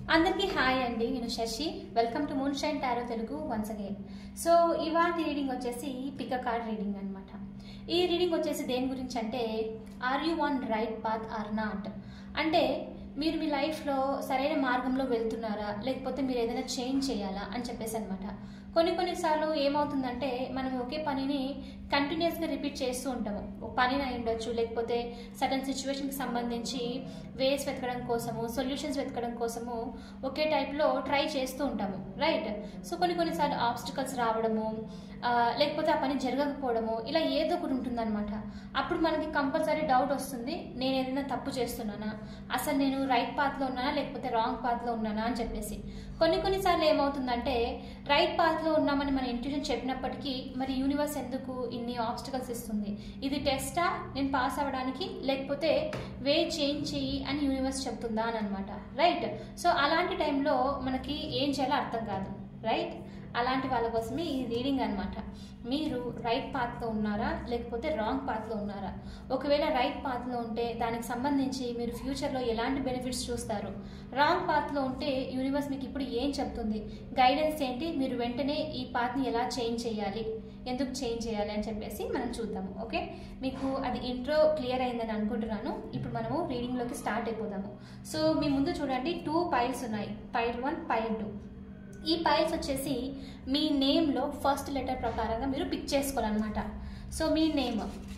అందరికీ హాయ్ అండి నేను Shashi welcome to moon shine tarot Telugu once again so ఇవాటి రీడింగ్ వచ్చేసి పిక కార్డ్ రీడింగ్ అనమాట ఈ రీడింగ్ వచ్చేసి దేని గురించి అంటే are you on right path or not అంటే మీరు మీ లైఫ్లో సరైన మార్గంలో వెళ్తున్నారా లేకపోతే మీరు ఏదైనా చేంజ్ చేయాలా అని చెప్పేసి అనమాట కొన్ని కొన్నిసార్లు ఏమవుతుందంటే మనం ఒకే పనిని కంటిన్యూస్గా రిపీట్ చేస్తూ ఉంటాము ఒక పనిని అయి ఉండొచ్చు లేకపోతే సడన్ సిచ్యువేషన్కి సంబంధించి వేస్ వెతకడం కోసము సొల్యూషన్స్ వెతకడం కోసము ఒకే టైప్లో ట్రై చేస్తూ ఉంటాము రైట్ సో కొన్ని కొన్నిసార్లు ఆబ్స్టికల్స్ రావడము ఆ, లేకపోతే ఆ పని జరగకపోవడము ఇలా ఏదో ఒకటి ఉంటుందన్నమాట అప్పుడు మనకి కంపల్సరీ డౌట్ వస్తుంది నేను ఏదైనా తప్పు చేస్తున్నానా అసలు నేను రైట్ పాత్లో ఉన్నానా లేకపోతే రాంగ్ పాత్లో ఉన్నానా అని చెప్పేసి కొన్ని కొన్నిసార్లు ఏమవుతుందంటే రైట్ పాత్లో ఉన్నామని మన ఇంట్యూషన్ చెప్పినప్పటికీ మరి యూనివర్స్ ఎందుకు ఇన్ని ఆబ్స్టికల్స్ ఇస్తుంది ఇది టెస్టా నేను పాస్ అవ్వడానికి లేకపోతే వే చేంజ్ చెయ్యి అని యూనివర్స్ చెప్తుందా అని అనమాట రైట్ సో అలాంటి టైంలో మనకి ఏం చేయాలో అర్థం కాదు రైట్ అలాంటి వాళ్ళ కోసమే ఈ రీడింగ్ అనమాట మీరు రైట్ పాత్లో ఉన్నారా లేకపోతే రాంగ్ పాత్లో ఉన్నారా ఒకవేళ రైట్ పాత్లో ఉంటే దానికి సంబంధించి మీరు ఫ్యూచర్లో ఎలాంటి బెనిఫిట్స్ చూస్తారు రాంగ్ పాత్లో ఉంటే యూనివర్స్ మీకు ఇప్పుడు ఏం చెప్తుంది గైడెన్స్ ఏంటి మీరు వెంటనే ఈ పాత్ని ఎలా చేంజ్ చేయాలి ఎందుకు చేంజ్ చేయాలి అని చెప్పేసి మనం చూద్దాము ఓకే మీకు అది ఇంట్రో క్లియర్ అయిందని అనుకుంటున్నాను ఇప్పుడు మనము రీడింగ్లోకి స్టార్ట్ అయిపోదాము సో మీ ముందు చూడండి టూ పైల్స్ ఉన్నాయి పైల్ వన్ పైల్ టూ ఈ పైల్స్ వచ్చేసి మీ నేమ్లో ఫస్ట్ లెటర్ ప్రకారంగా మీరు పిక్ చేసుకోవాలన్నమాట సో మీ నేమ్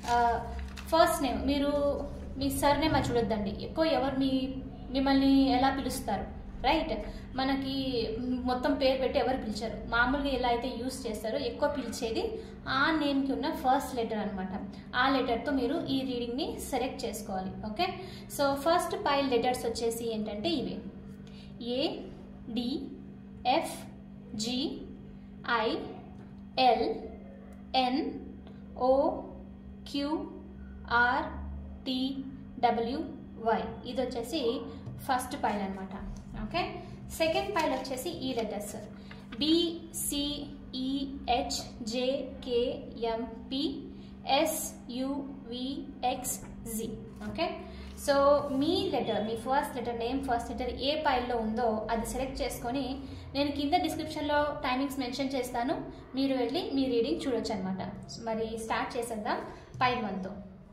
ఫస్ట్ నేమ్ మీరు మీ సర్ నేమ్ అది చూడొద్దండి ఎక్కువ ఎవరు మీ మిమ్మల్ని ఎలా పిలుస్తారు రైట్ మనకి మొత్తం పేరు పెట్టి ఎవరు పిలిచారు మామూలుగా ఎలా అయితే యూస్ చేస్తారో ఎక్కువ పిలిచేది ఆ నేమ్కి ఉన్న ఫస్ట్ లెటర్ అనమాట ఆ లెటర్తో మీరు ఈ రీడింగ్ని సెలెక్ట్ చేసుకోవాలి okay so first pile letters వచ్చేసి ఏంటంటే ఇవి A D F G I L N O Q R T W Y ఇది వచ్చేసి ఫస్ట్ పైల్ అనమాట ఓకే సెకండ్ పైల్ వచ్చేసి ఈ letters B C E H J K M P S U V X G okay so మీ letter మీ first letter name first letter ఏ పైల్లో ఉందో అది సెలెక్ట్ చేసుకొని నేను కింద డిస్క్రిప్షన్లో టైమింగ్స్ మెన్షన్ చేస్తాను మీరు వెళ్ళి మీ రీడింగ్ చూడొచ్చు అనమాట మరి స్టార్ట్ చేసేద్దాం పైల్ వన్తో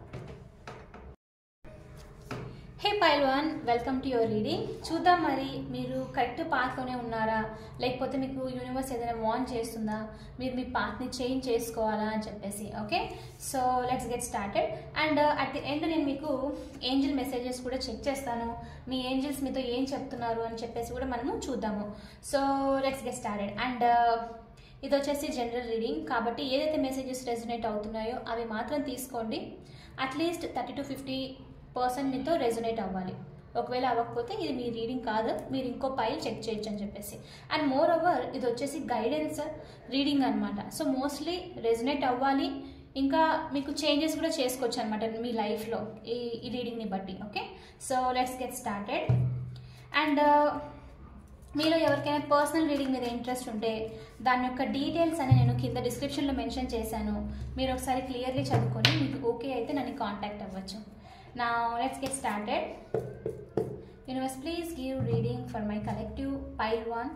hey pile one welcome to your reading చూద్దాం మరి మీరు కరెక్ట్ పాత్లోనే ఉన్నారా లేకపోతే మీకు యూనివర్స్ ఏదైనా వాన్ చేస్తుందా మీరు మీ పాత్ని చేంజ్ చేసుకోవాలా అని చెప్పేసి okay so let's get started and at the end నేను మీకు ఏంజిల్ మెసేజెస్ కూడా చెక్ చేస్తాను మీ ఏంజిల్స్ మీతో ఏం చెప్తున్నారు అని చెప్పేసి కూడా మనము చూద్దాము so let's get started and ఇది వచ్చేసి జనరల్ రీడింగ్ కాబట్టి ఏదైతే మెసేజెస్ రెజొనేట్ అవుతున్నాయో అవి మాత్రం తీసుకోండి at least thirty to fifty percent మీతో రెజొనేట్ అవ్వాలి ఒకవేళ అవ్వకపోతే ఇది మీ రీడింగ్ కాదు మీరు ఇంకో పైల్ చెక్ చేయొచ్చు అని చెప్పేసి అండ్ మోర్ ఓవర్ ఇది వచ్చేసి గైడెన్స్ రీడింగ్ అనమాట సో మోస్ట్లీ రెజొనేట్ అవ్వాలి ఇంకా మీకు చేంజెస్ కూడా చేసుకోవచ్చు అనమాట మీ లైఫ్లో ఈ ఈ రీడింగ్ని బట్టి okay so let's get started and మీలో ఎవరికైనా పర్సనల్ రీడింగ్ మీద ఇంట్రెస్ట్ ఉంటే దాని యొక్క డీటెయిల్స్ అని నేను కింద డిస్క్రిప్షన్లో మెన్షన్ చేశాను మీరు ఒకసారి క్లియర్లీ చదువుకొని మీకు ఓకే అయితే నన్ను కాంటాక్ట్ అవ్వచ్చు నా let's get started universe please give reading for my collective pile one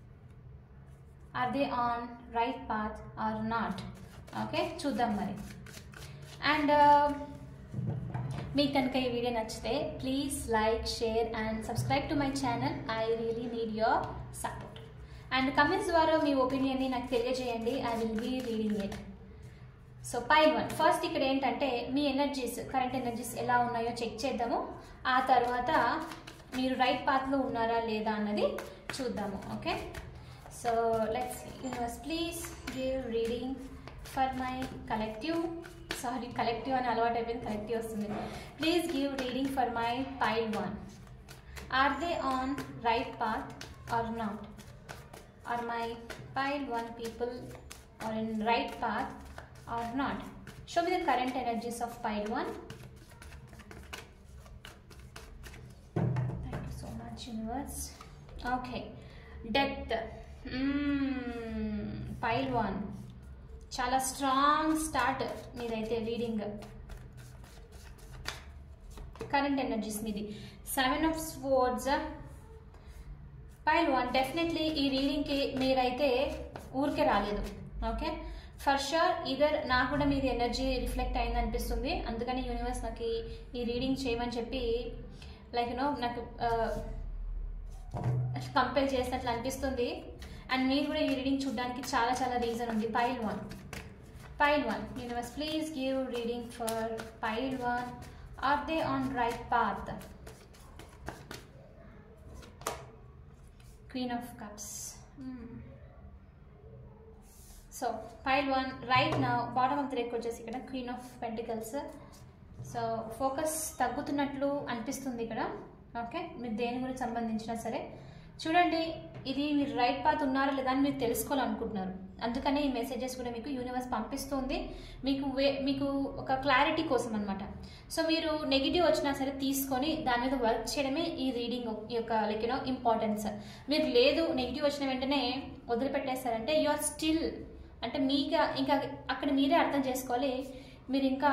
are they on right path or not okay చూద్దాం మరి అండ్ మీకు కనుక ఈ వీడియో నచ్చితే please like share and subscribe to my channel I really need your support and comments ద్వారా మీ ఒపీనియన్ని నాకు తెలియజేయండి I will be reading it so pile one first ఇక్కడ ఏంటంటే మీ ఎనర్జీస్ కరెంట్ ఎనర్జీస్ ఎలా ఉన్నాయో చెక్ చేద్దాము ఆ తర్వాత మీరు రైట్ పాత్లో ఉన్నారా లేదా అన్నది చూద్దాము okay so let's universe please give reading for my collective sorry collective అని అలవాటు అయిపోయింది కలెక్టివ్ వస్తుంది please give reading for my pile one are they on right path or not or my pile one people are in right path or not. Show me the current energies of pile 1. Thank you so much, universe. Okay. Depth. Mm, pile 1. చాలా strong start మీదైతే reading current energies మీది seven of swords pile one definitely ఈ రీడింగ్కి మీరైతే ఊరికే రాలేదు okay for sure either నాకు కూడా మీది ఎనర్జీ రిఫ్లెక్ట్ అయింది అనిపిస్తుంది అందుకని యూనివర్స్ నాకు ఈ- ఈ రీడింగ్ చేయమని చెప్పి లైక్ యూనో నాకు కంపేర్ చేసినట్లు అనిపిస్తుంది అండ్ మీరు కూడా ఈ రీడింగ్ చూడడానికి చాలా చాలా రీజన్ ఉంది pile one pile one universe please give reading for pile one are they on right path queen of cups so pile one right నా బాటమ్ ఆఫ్ ద రేక్ వచ్చేసి ఇక్కడ queen of pentacles so focus తగ్గుతున్నట్లు అనిపిస్తుంది ఇక్కడ okay మీరు దేని గురించి సంబంధించినా సరే చూడండి ఇది మీరు రైట్ పాత్ ఉన్నారా లేదా అని మీరు తెలుసుకోవాలనుకుంటున్నారు అందుకనే ఈ మెసేజెస్ కూడా మీకు యూనివర్స్ పంపిస్తుంది మీకు వే మీకు ఒక క్లారిటీ కోసం అనమాట సో మీరు నెగిటివ్ వచ్చినా సరే తీసుకొని దాని మీద వర్క్ చేయడమే ఈ రీడింగ్ యొక్క లైక్ యూనో ఇంపార్టెన్స్ మీరు లేదు నెగిటివ్ వచ్చిన వెంటనే వదిలిపెట్టేస్తారంటే యు ఆర్ స్టిల్ అంటే మీకు ఇంకా అక్కడ మీరే అర్థం చేసుకోవాలి మీరు ఇంకా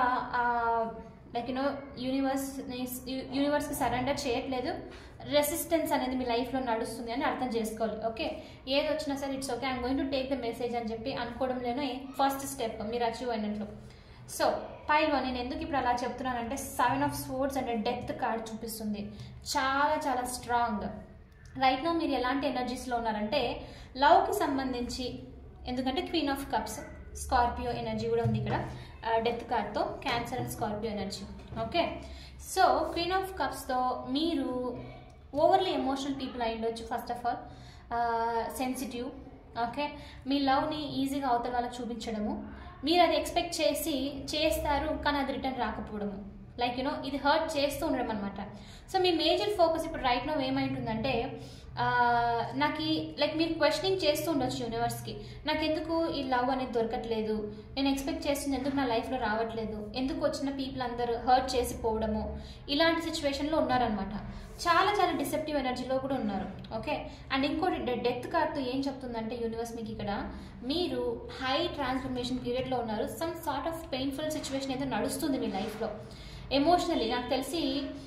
లైక్ యూనో యూనివర్స్ యూనివర్స్కి సరెండర్ చేయట్లేదు రెసిస్టెన్స్ అనేది మీ లైఫ్లో నడుస్తుంది అని అర్థం చేసుకోవాలి ఓకే ఏది వచ్చినా సరే it's okay I'm going to take the message అని చెప్పి అనుకోవడంలోనే ఫస్ట్ స్టెప్ మీరు అచీవ్ అయినట్లు సో పైల్ వన్ నేను ఎందుకు ఇప్పుడు అలా చెప్తున్నానంటే seven of swords and death card చూపిస్తుంది చాలా చాలా స్ట్రాంగ్ రైట్ నో మీరు ఎలాంటి ఎనర్జీస్లో ఉన్నారంటే లవ్కి సంబంధించి ఎందుకంటే queen of cups Scorpio energy కూడా ఉంది ఇక్కడ డెత్ కార్డ్తో Cancer and Scorpio energy okay so queen of కప్స్తో మీరు ఓవర్లీ ఎమోషనల్ పీపుల్ అయి ఉండొచ్చు first of all sensitive okay మీ లవ్ని ఈజీగా అవతల వాళ్ళకి చూపించడము మీరు అది ఎక్స్పెక్ట్ చేసి చేస్తారు కానీ అది రిటర్న్ రాకపోవడము లైక్ యూనో ఇది హర్ట్ చేస్తూ ఉండడం అనమాట సో మీ మేజర్ ఫోకస్ ఇప్పుడు రైట్ నో ఏమైంటుందంటే ఆ, నాకు ఈ లైక్ మీరు క్వశ్చనింగ్ చేస్తూ ఉండొచ్చు యూనివర్స్కి నాకు ఎందుకు ఈ లవ్ అనేది దొరకట్లేదు నేను ఎక్స్పెక్ట్ చేస్తుంది ఎందుకు నా లైఫ్లో రావట్లేదు ఎందుకు వచ్చిన పీపుల్ అందరూ హర్ట్ చేసి పోవడము ఇలాంటి సిచ్యువేషన్లో ఉన్నారనమాట చాలా చాలా డిసెప్టివ్ ఎనర్జీలో కూడా ఉన్నారు ఓకే అండ్ ఇంకోటి డెత్ కార్డ్తో ఏం చెప్తుందంటే యూనివర్స్ మీకు ఇక్కడ మీరు హై ట్రాన్స్ఫర్మేషన్ పీరియడ్లో ఉన్నారు some sort of painful situation అయితే నడుస్తుంది మీ లైఫ్లో ఎమోషనలీ నాకు తెలిసి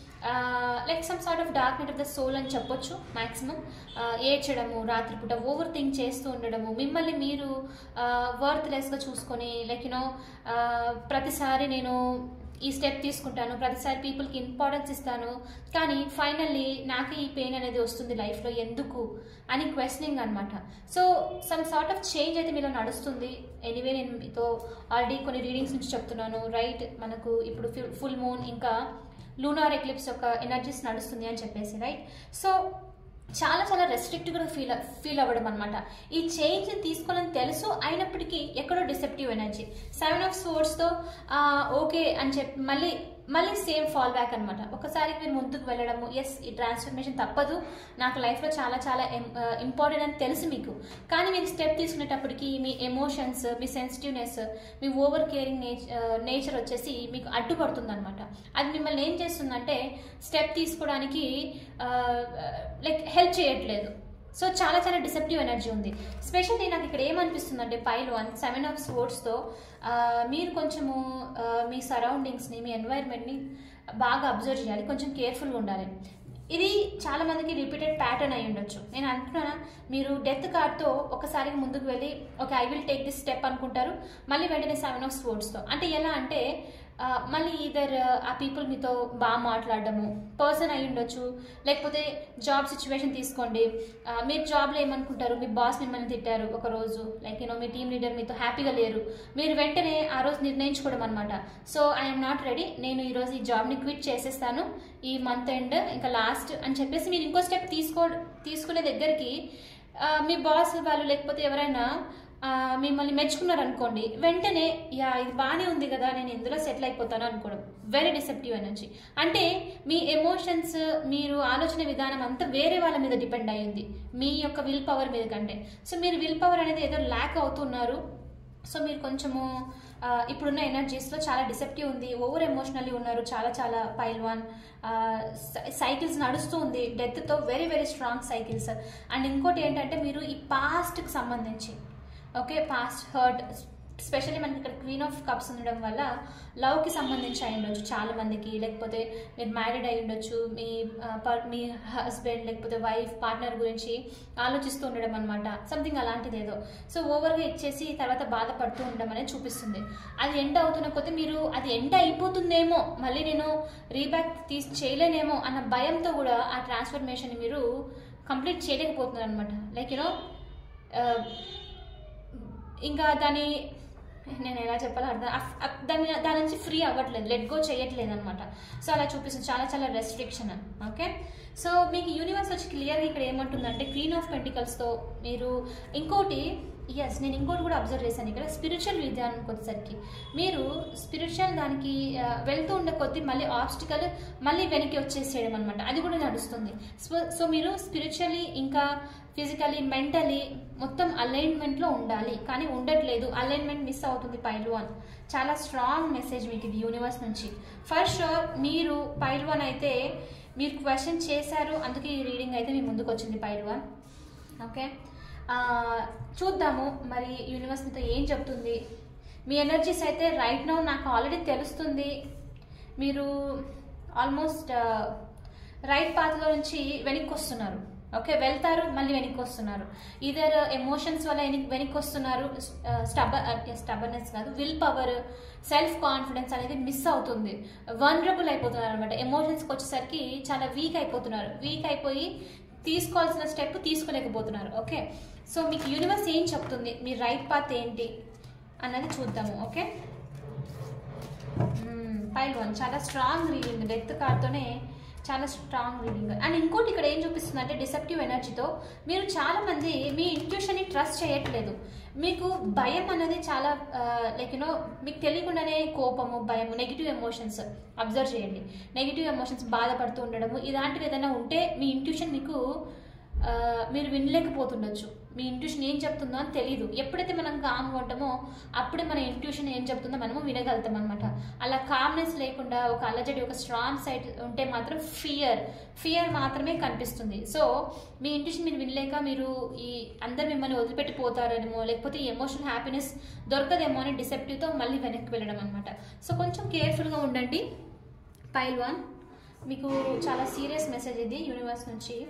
like some sort of dark night of the soul అని చెప్పొచ్చు మ్యాక్సిమం ఏడ్చడము రాత్రిపూట ఓవర్ థింక్ చేస్తూ ఉండడము మిమ్మల్ని మీరు వర్త్ లెస్గా చూసుకొని లైక్ యునో ప్రతిసారి నేను ఈ స్టెప్ తీసుకుంటాను ప్రతిసారి పీపుల్కి ఇంపార్టెన్స్ ఇస్తాను కానీ ఫైనల్లీ నాకే ఈ పెయిన్ అనేది వస్తుంది లైఫ్లో ఎందుకు అని క్వశ్చనింగ్ అనమాట so some sort of change అయితే మీలో నడుస్తుంది ఎనీవే నేను మీతో ఆల్రెడీ కొన్ని రీడింగ్స్ నుంచి చెప్తున్నాను రైట్ మనకు ఇప్పుడు ఫుల్ మూన్ ఇంకా లూనార్ ఎక్లిప్స్ యొక్క ఎనర్జీస్ నడుస్తుంది అని చెప్పేసి రైట్ సో చాలా చాలా రెస్ట్రిక్ట్గా ఫీల్ ఫీల్ అవ్వడం అనమాట ఈ చేంజ్ తీసుకోవాలని తెలుసు అయినప్పటికీ ఎక్కడో డిసెప్టివ్ ఎనర్జీ సెవెన్ ఆఫ్ స్పోర్ట్స్తో ఓకే అని చెప్పి మళ్ళీ మళ్ళీ సేమ్ ఫాల్ బ్యాక్ అనమాట ఒకసారి మీరు ముందుకు వెళ్ళడము ఎస్ ఈ ట్రాన్స్ఫర్మేషన్ తప్పదు నాకు లైఫ్లో చాలా చాలా ఇంపార్టెంట్ అని తెలుసు మీకు కానీ మీరు స్టెప్ తీసుకునేటప్పటికి మీ ఎమోషన్స్ మీ సెన్సిటివ్నెస్ మీ ఓవర్ కేరింగ్ నేచర్ వచ్చేసి మీకు అడ్డుపడుతుంది అనమాట అది మిమ్మల్ని ఏం చేస్తుందంటే స్టెప్ తీసుకోవడానికి లైక్ హెల్ప్ చేయట్లేదు సో చాలా చాలా డిసెప్టివ్ ఎనర్జీ ఉంది స్పెషల్లీ నాకు ఇక్కడ ఏమనిపిస్తుంది అంటే పైల్ వన్ సెవెన్ ఆఫ్ స్పోర్ట్స్తో మీరు కొంచెము ఆ, మీ సరౌండింగ్స్ని మీ ఎన్వైర్న్మెంట్ని బాగా అబ్జర్వ్ చేయాలి కొంచెం కేర్ఫుల్గా ఉండాలి ఇది చాలా మందికి రిపీటెడ్ ప్యాటర్న్ అయి ఉండొచ్చు నేను అంటున్నానా మీరు డెత్ కార్డ్తో ఒకసారి ముందుకు వెళ్ళి okay I will take this step అనుకుంటారు మళ్ళీ వెంటనే సెవెన్ ఆఫ్ స్పోర్ట్స్తో అంటే ఎలా అంటే ఆ, మళ్ళీ ఇదర్ ఆ పీపుల్ మీతో బాగా మాట్లాడడము పర్సన్ అయి ఉండొచ్చు లేకపోతే జాబ్ సిచ్యువేషన్ తీసుకోండి ఆ, మీరు జాబ్లో ఏమనుకుంటారు మీ బాస్ మిమ్మల్ని తిట్టారు ఒక రోజు లైక్ యూనో మీ టీమ్ లీడర్ మీతో హ్యాపీగా లేరు మీరు వెంటనే ఆ రోజు నిర్ణయించుకోవడం అనమాట సో ఐఎమ్ నాట్ రెడీ నేను ఈరోజు ఈ జాబ్ని క్విట్ చేసేస్తాను ఈ మంత్ ఎండ్ ఇంకా లాస్ట్ అని చెప్పేసి మీరు ఇంకో స్టెప్ తీసుకో తీసుకునే దగ్గరికి ఆ, మీ బాస్ వాళ్ళు లేకపోతే ఎవరైనా ఆ, మిమ్మల్ని మెచ్చుకున్నారు అనుకోండి వెంటనే యా ఇది బాగానే ఉంది కదా నేను ఇందులో సెటిల్ అయిపోతాను అనుకోవడం వెరీ డిసెప్టివ్ ఎనర్జీ అంటే మీ ఎమోషన్స్ మీరు ఆలోచన విధానం అంతా వేరే వాళ్ళ మీద డిపెండ్ అయ్యింది మీ యొక్క విల్ పవర్ మీద కంటే సో మీరు విల్ పవర్ అనేది ఏదో ల్యాక్ అవుతున్నారు సో మీరు కొంచెము ఆ, ఇప్పుడున్న ఎనర్జీస్లో చాలా డిసెప్టివ్ ఉంది ఓవర్ ఎమోషనల్లీ ఉన్నారు చాలా చాలా పైల్ వన్ సైకిల్స్ నడుస్తూ ఉంది డెత్తో very very strong cycles and ఇంకోటి ఏంటంటే మీరు ఈ పాస్ట్కి సంబంధించి ఓకే పాస్ట్ హర్ట్ స్పెషల్లీ మనకి ఇక్కడ క్వీన్ ఆఫ్ కప్స్ ఉండడం వల్ల లవ్కి సంబంధించి అయి ఉండొచ్చు చాలా మందికి లేకపోతే మీరు మ్యారీడ్ అయి ఉండొచ్చు మీ ఆ, పర్- మీ హస్బెండ్ లేకపోతే వైఫ్ పార్ట్నర్ గురించి ఆలోచిస్తూ ఉండడం అనమాట సంథింగ్ అలాంటిది ఏదో సో ఓవర్గా ఇచ్చేసి తర్వాత బాధపడుతూ ఉండడం అనేది చూపిస్తుంది అది ఎండ్ అవుతున్న కొద్దీ మీరు అది ఎండ్ అయిపోతుందేమో మళ్ళీ నేను రీబ్యాక్ తీసి చేయలేనేమో అన్న భయంతో కూడా ఆ ట్రాన్స్ఫర్మేషన్ మీరు కంప్లీట్ చేయలేకపోతున్నారు అనమాట లైక్ యూనో ఇంకా దాని నేను ఎలా చెప్పాలో అర్థం అఫ్- అఫ్- దాని దాని నుంచి ఫ్రీ అవ్వట్లేదు లెట్ గో చేయట్లేదు అనమాట సో అలా చూపిస్తుంది చాలా చాలా రెస్ట్రిక్షన్ ఓకే సో మీకు యూనివర్స్ వచ్చి క్లియర్గా ఇక్కడ ఏమంటుందంటే క్వీన్ ఆఫ్ పెంటికల్స్తో మీరు ఇంకోటి ఎస్ నేను ఇంకోటి కూడా అబ్జర్వ్ చేశాను ఇక్కడ స్పిరిచువల్ విధానానికి వచ్చేసరికి మీరు స్పిరిచువల్ దానికి ఆ, వెళ్తూ ఉండే కొద్దీ మళ్ళీ ఆబ్స్టికల్ మళ్ళీ వెనక్కి వచ్చేసేయడం అనమాట అది కూడా నడుస్తుంది సో సో మీరు స్పిరిచువల్లీ ఇంకా ఫిజికలీ మెంటలీ మొత్తం అలైన్మెంట్లో ఉండాలి కానీ ఉండట్లేదు అలైన్మెంట్ మిస్ అవుతుంది పైలు వన్ చాలా స్ట్రాంగ్ మెసేజ్ మీకు ఇది యూనివర్స్ నుంచి ఫర్ షూర్ మీరు పైల్ వన్ అయితే మీరు క్వశ్చన్ చేశారు అందుకే ఈ రీడింగ్ అయితే మీ ముందుకు వచ్చింది పైల్ వన్ ఓకే ఆ, చూద్దాము మరి యూనివర్స్ మీతో ఏం చెప్తుంది మీ ఎనర్జీస్ అయితే రైట్ నౌ నాకు ఆల్రెడీ తెలుస్తుంది మీరు ఆల్మోస్ట్ రైట్ పాత్లో నుంచి వెనక్కి వస్తున్నారు ఓకే వెళ్తారు మళ్ళీ వెనక్కి వస్తున్నారు ఇదర్ ఎమోషన్స్ వల్ల వెనక్కి వెనక్కి వస్తున్నారు స్టబర్ స్టబర్నెస్ కాదు విల్ పవర్ సెల్ఫ్ కాన్ఫిడెన్స్ అనేది మిస్ అవుతుంది వనరబుల్ అయిపోతున్నారు అనమాట ఎమోషన్స్కి వచ్చేసరికి చాలా వీక్ అయిపోతున్నారు వీక్ అయిపోయి తీసుకోవాల్సిన స్టెప్ తీసుకోలేకపోతున్నారు ఓకే సో మీకు యూనివర్స్ ఏం చెప్తుంది మీ రైట్ పాత్ ఏంటి అన్నది చూద్దాము ఓకే పైల్ వన్ చాలా స్ట్రాంగ్ రీడింగ్ డెత్ కార్డ్తోనే చాలా స్ట్రాంగ్ రీడింగ్ అండ్ ఇంకోటి ఇక్కడ ఏం చూపిస్తుంది అంటే డిసెప్టివ్ ఎనర్జీతో మీరు చాలా మంది మీ ఇంట్యూషన్ని ట్రస్ట్ చేయట్లేదు మీకు భయం అనేది చాలా లైక్ యూనో మీకు తెలియకుండానే కోపము భయము నెగిటివ్ ఎమోషన్స్ అబ్జర్వ్ చేయండి నెగిటివ్ ఎమోషన్స్ బాధపడుతూ ఉండడము ఇలాంటివి ఏదైనా ఉంటే మీ ఇంట్యూషన్ మీకు ఆ, మీరు వినలేకపోతుండొచ్చు మీ ఇంట్యూషన్ ఏం చెప్తుందో అని తెలియదు ఎప్పుడైతే మనం కామ్గా ఉంటామో అప్పుడే మన ఇంట్యూషన్ ఏం చెప్తుందో మనము వినగలుగుతాం అనమాట అలా కామ్నెస్ లేకుండా ఒక అలజడి ఒక స్ట్రాంగ్ సైడ్ ఉంటే మాత్రం ఫియర్ ఫియర్ మాత్రమే కనిపిస్తుంది సో మీ ఇంట్యూషన్ మీరు వినలేక మీరు ఈ అందరు మిమ్మల్ని వదిలిపెట్టిపోతారేమో లేకపోతే ఈ ఎమోషన్ హ్యాపీనెస్ దొరకదేమో అని డిసెప్టివ్తో మళ్ళీ వెనక్కి వెళ్ళడం అనమాట సో కొంచెం కేర్ఫుల్గా ఉండండి పైల్ వన్ మీకు చాలా సీరియస్ మెసేజ్ ఇది యూనివర్స్ నుంచి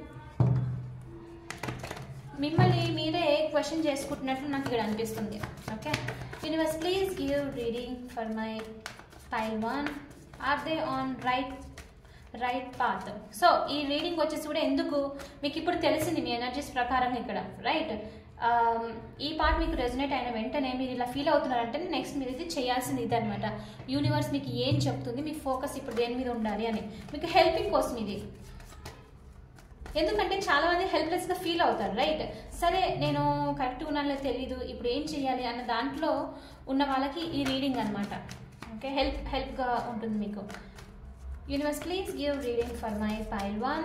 మిమ్మల్ని మీరే క్వశ్చన్ చేసుకుంటున్నట్లు నాకు ఇక్కడ అనిపిస్తుంది okay universe please give reading for my pile one are they on right right path so ఈ రీడింగ్ వచ్చేసి కూడా ఎందుకు మీకు ఇప్పుడు తెలిసింది మీ ఎనర్జీస్ ప్రకారం ఇక్కడ రైట్ ఈ పార్ట్ మీకు రెజనేట్ అయిన వెంటనే మీరు ఇలా ఫీల్ అవుతున్నారంటే నెక్స్ట్ మీరు ఇది చేయాల్సింది ఇది అనమాట యూనివర్స్ మీకు ఏం చెప్తుంది మీ ఫోకస్ ఇప్పుడు దేని మీద ఉండాలి అని మీకు హెల్పింగ్ కోసం ఇది ఎందుకంటే చాలా మంది హెల్ప్లెస్ గా ఫీల్ అవుతారు రైట్ సరే నేను కరెక్ట్ ఉన్నానో తెలీదు ఇప్పుడు ఏం చేయాలి అన్న దాంట్లో ఉన్న వాళ్ళకి ఈ రీడింగ్ అనమాట ఓకే హెల్ప్ హెల్ప్ గా ఉంటుంది మీకు universe please give reading for my pile one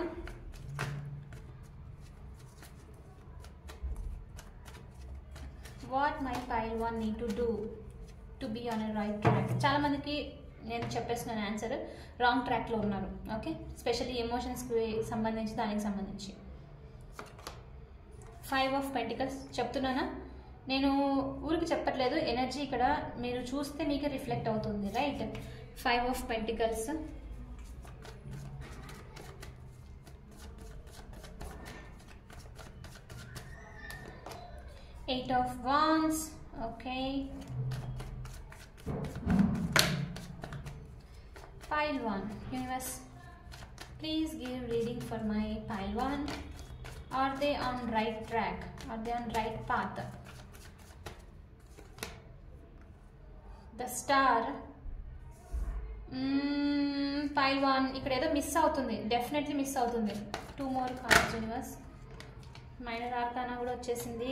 what my pile one need to do to be on a right track చాలా మందికి నేను చెప్పేస్తున్నాను ఆన్సర్ రాంగ్ ట్రాక్లో ఉన్నారు ఓకే స్పెషల్లీ ఎమోషన్స్కి సంబంధించి దానికి సంబంధించి ఫైవ్ ఆఫ్ పెంటికల్స్ చెప్తున్నానా నేను ఊరికి చెప్పట్లేదు ఎనర్జీ ఇక్కడ మీరు చూస్తే మీకే రిఫ్లెక్ట్ అవుతుంది right five of pentacles eight of wands okay pile 1 universe please give reading for my pile 1 are they on right track are they on right path the star pile one ఇక్కడ ఏదో miss అవుతుంది definitely miss అవుతుంది two more cards universe minor arcana కూడా వచ్చేసింది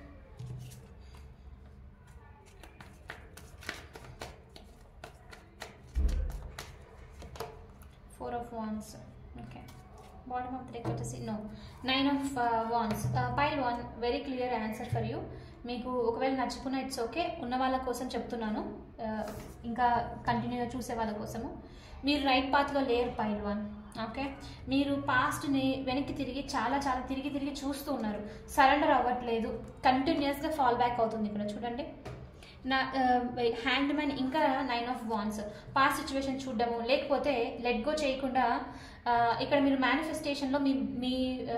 four of wands okay bottom of deck వచ్చేసి no nine of wands pile one very clear answer for you మీకు ఒకవేళ నచ్చుకున్న it's okay ఉన్న వాళ్ళ కోసం చెప్తున్నాను Uh, ఇంకా కంటిన్యూగా చూసే వాళ్ళ కోసము మీరు రైట్ పాత్లో లేరు పైల్ వన్ ఓకే మీరు పాస్ట్ని వెనక్కి తిరిగి చాలా చాలా తిరిగి తిరిగి చూస్తూ ఉన్నారు సరెండర్ అవ్వట్లేదు కంటిన్యూస్గా ఫాల్ బ్యాక్ అవుతుంది ఇక్కడ చూడండి నా హ్యాండ్ మ్యాన్ ఇంకా nine of wands past situation చూడడము లేకపోతే లెట్ గో చేయకుండా ఆ, ఇక్కడ మీరు మేనిఫెస్టేషన్లో మీ మీ ఆ,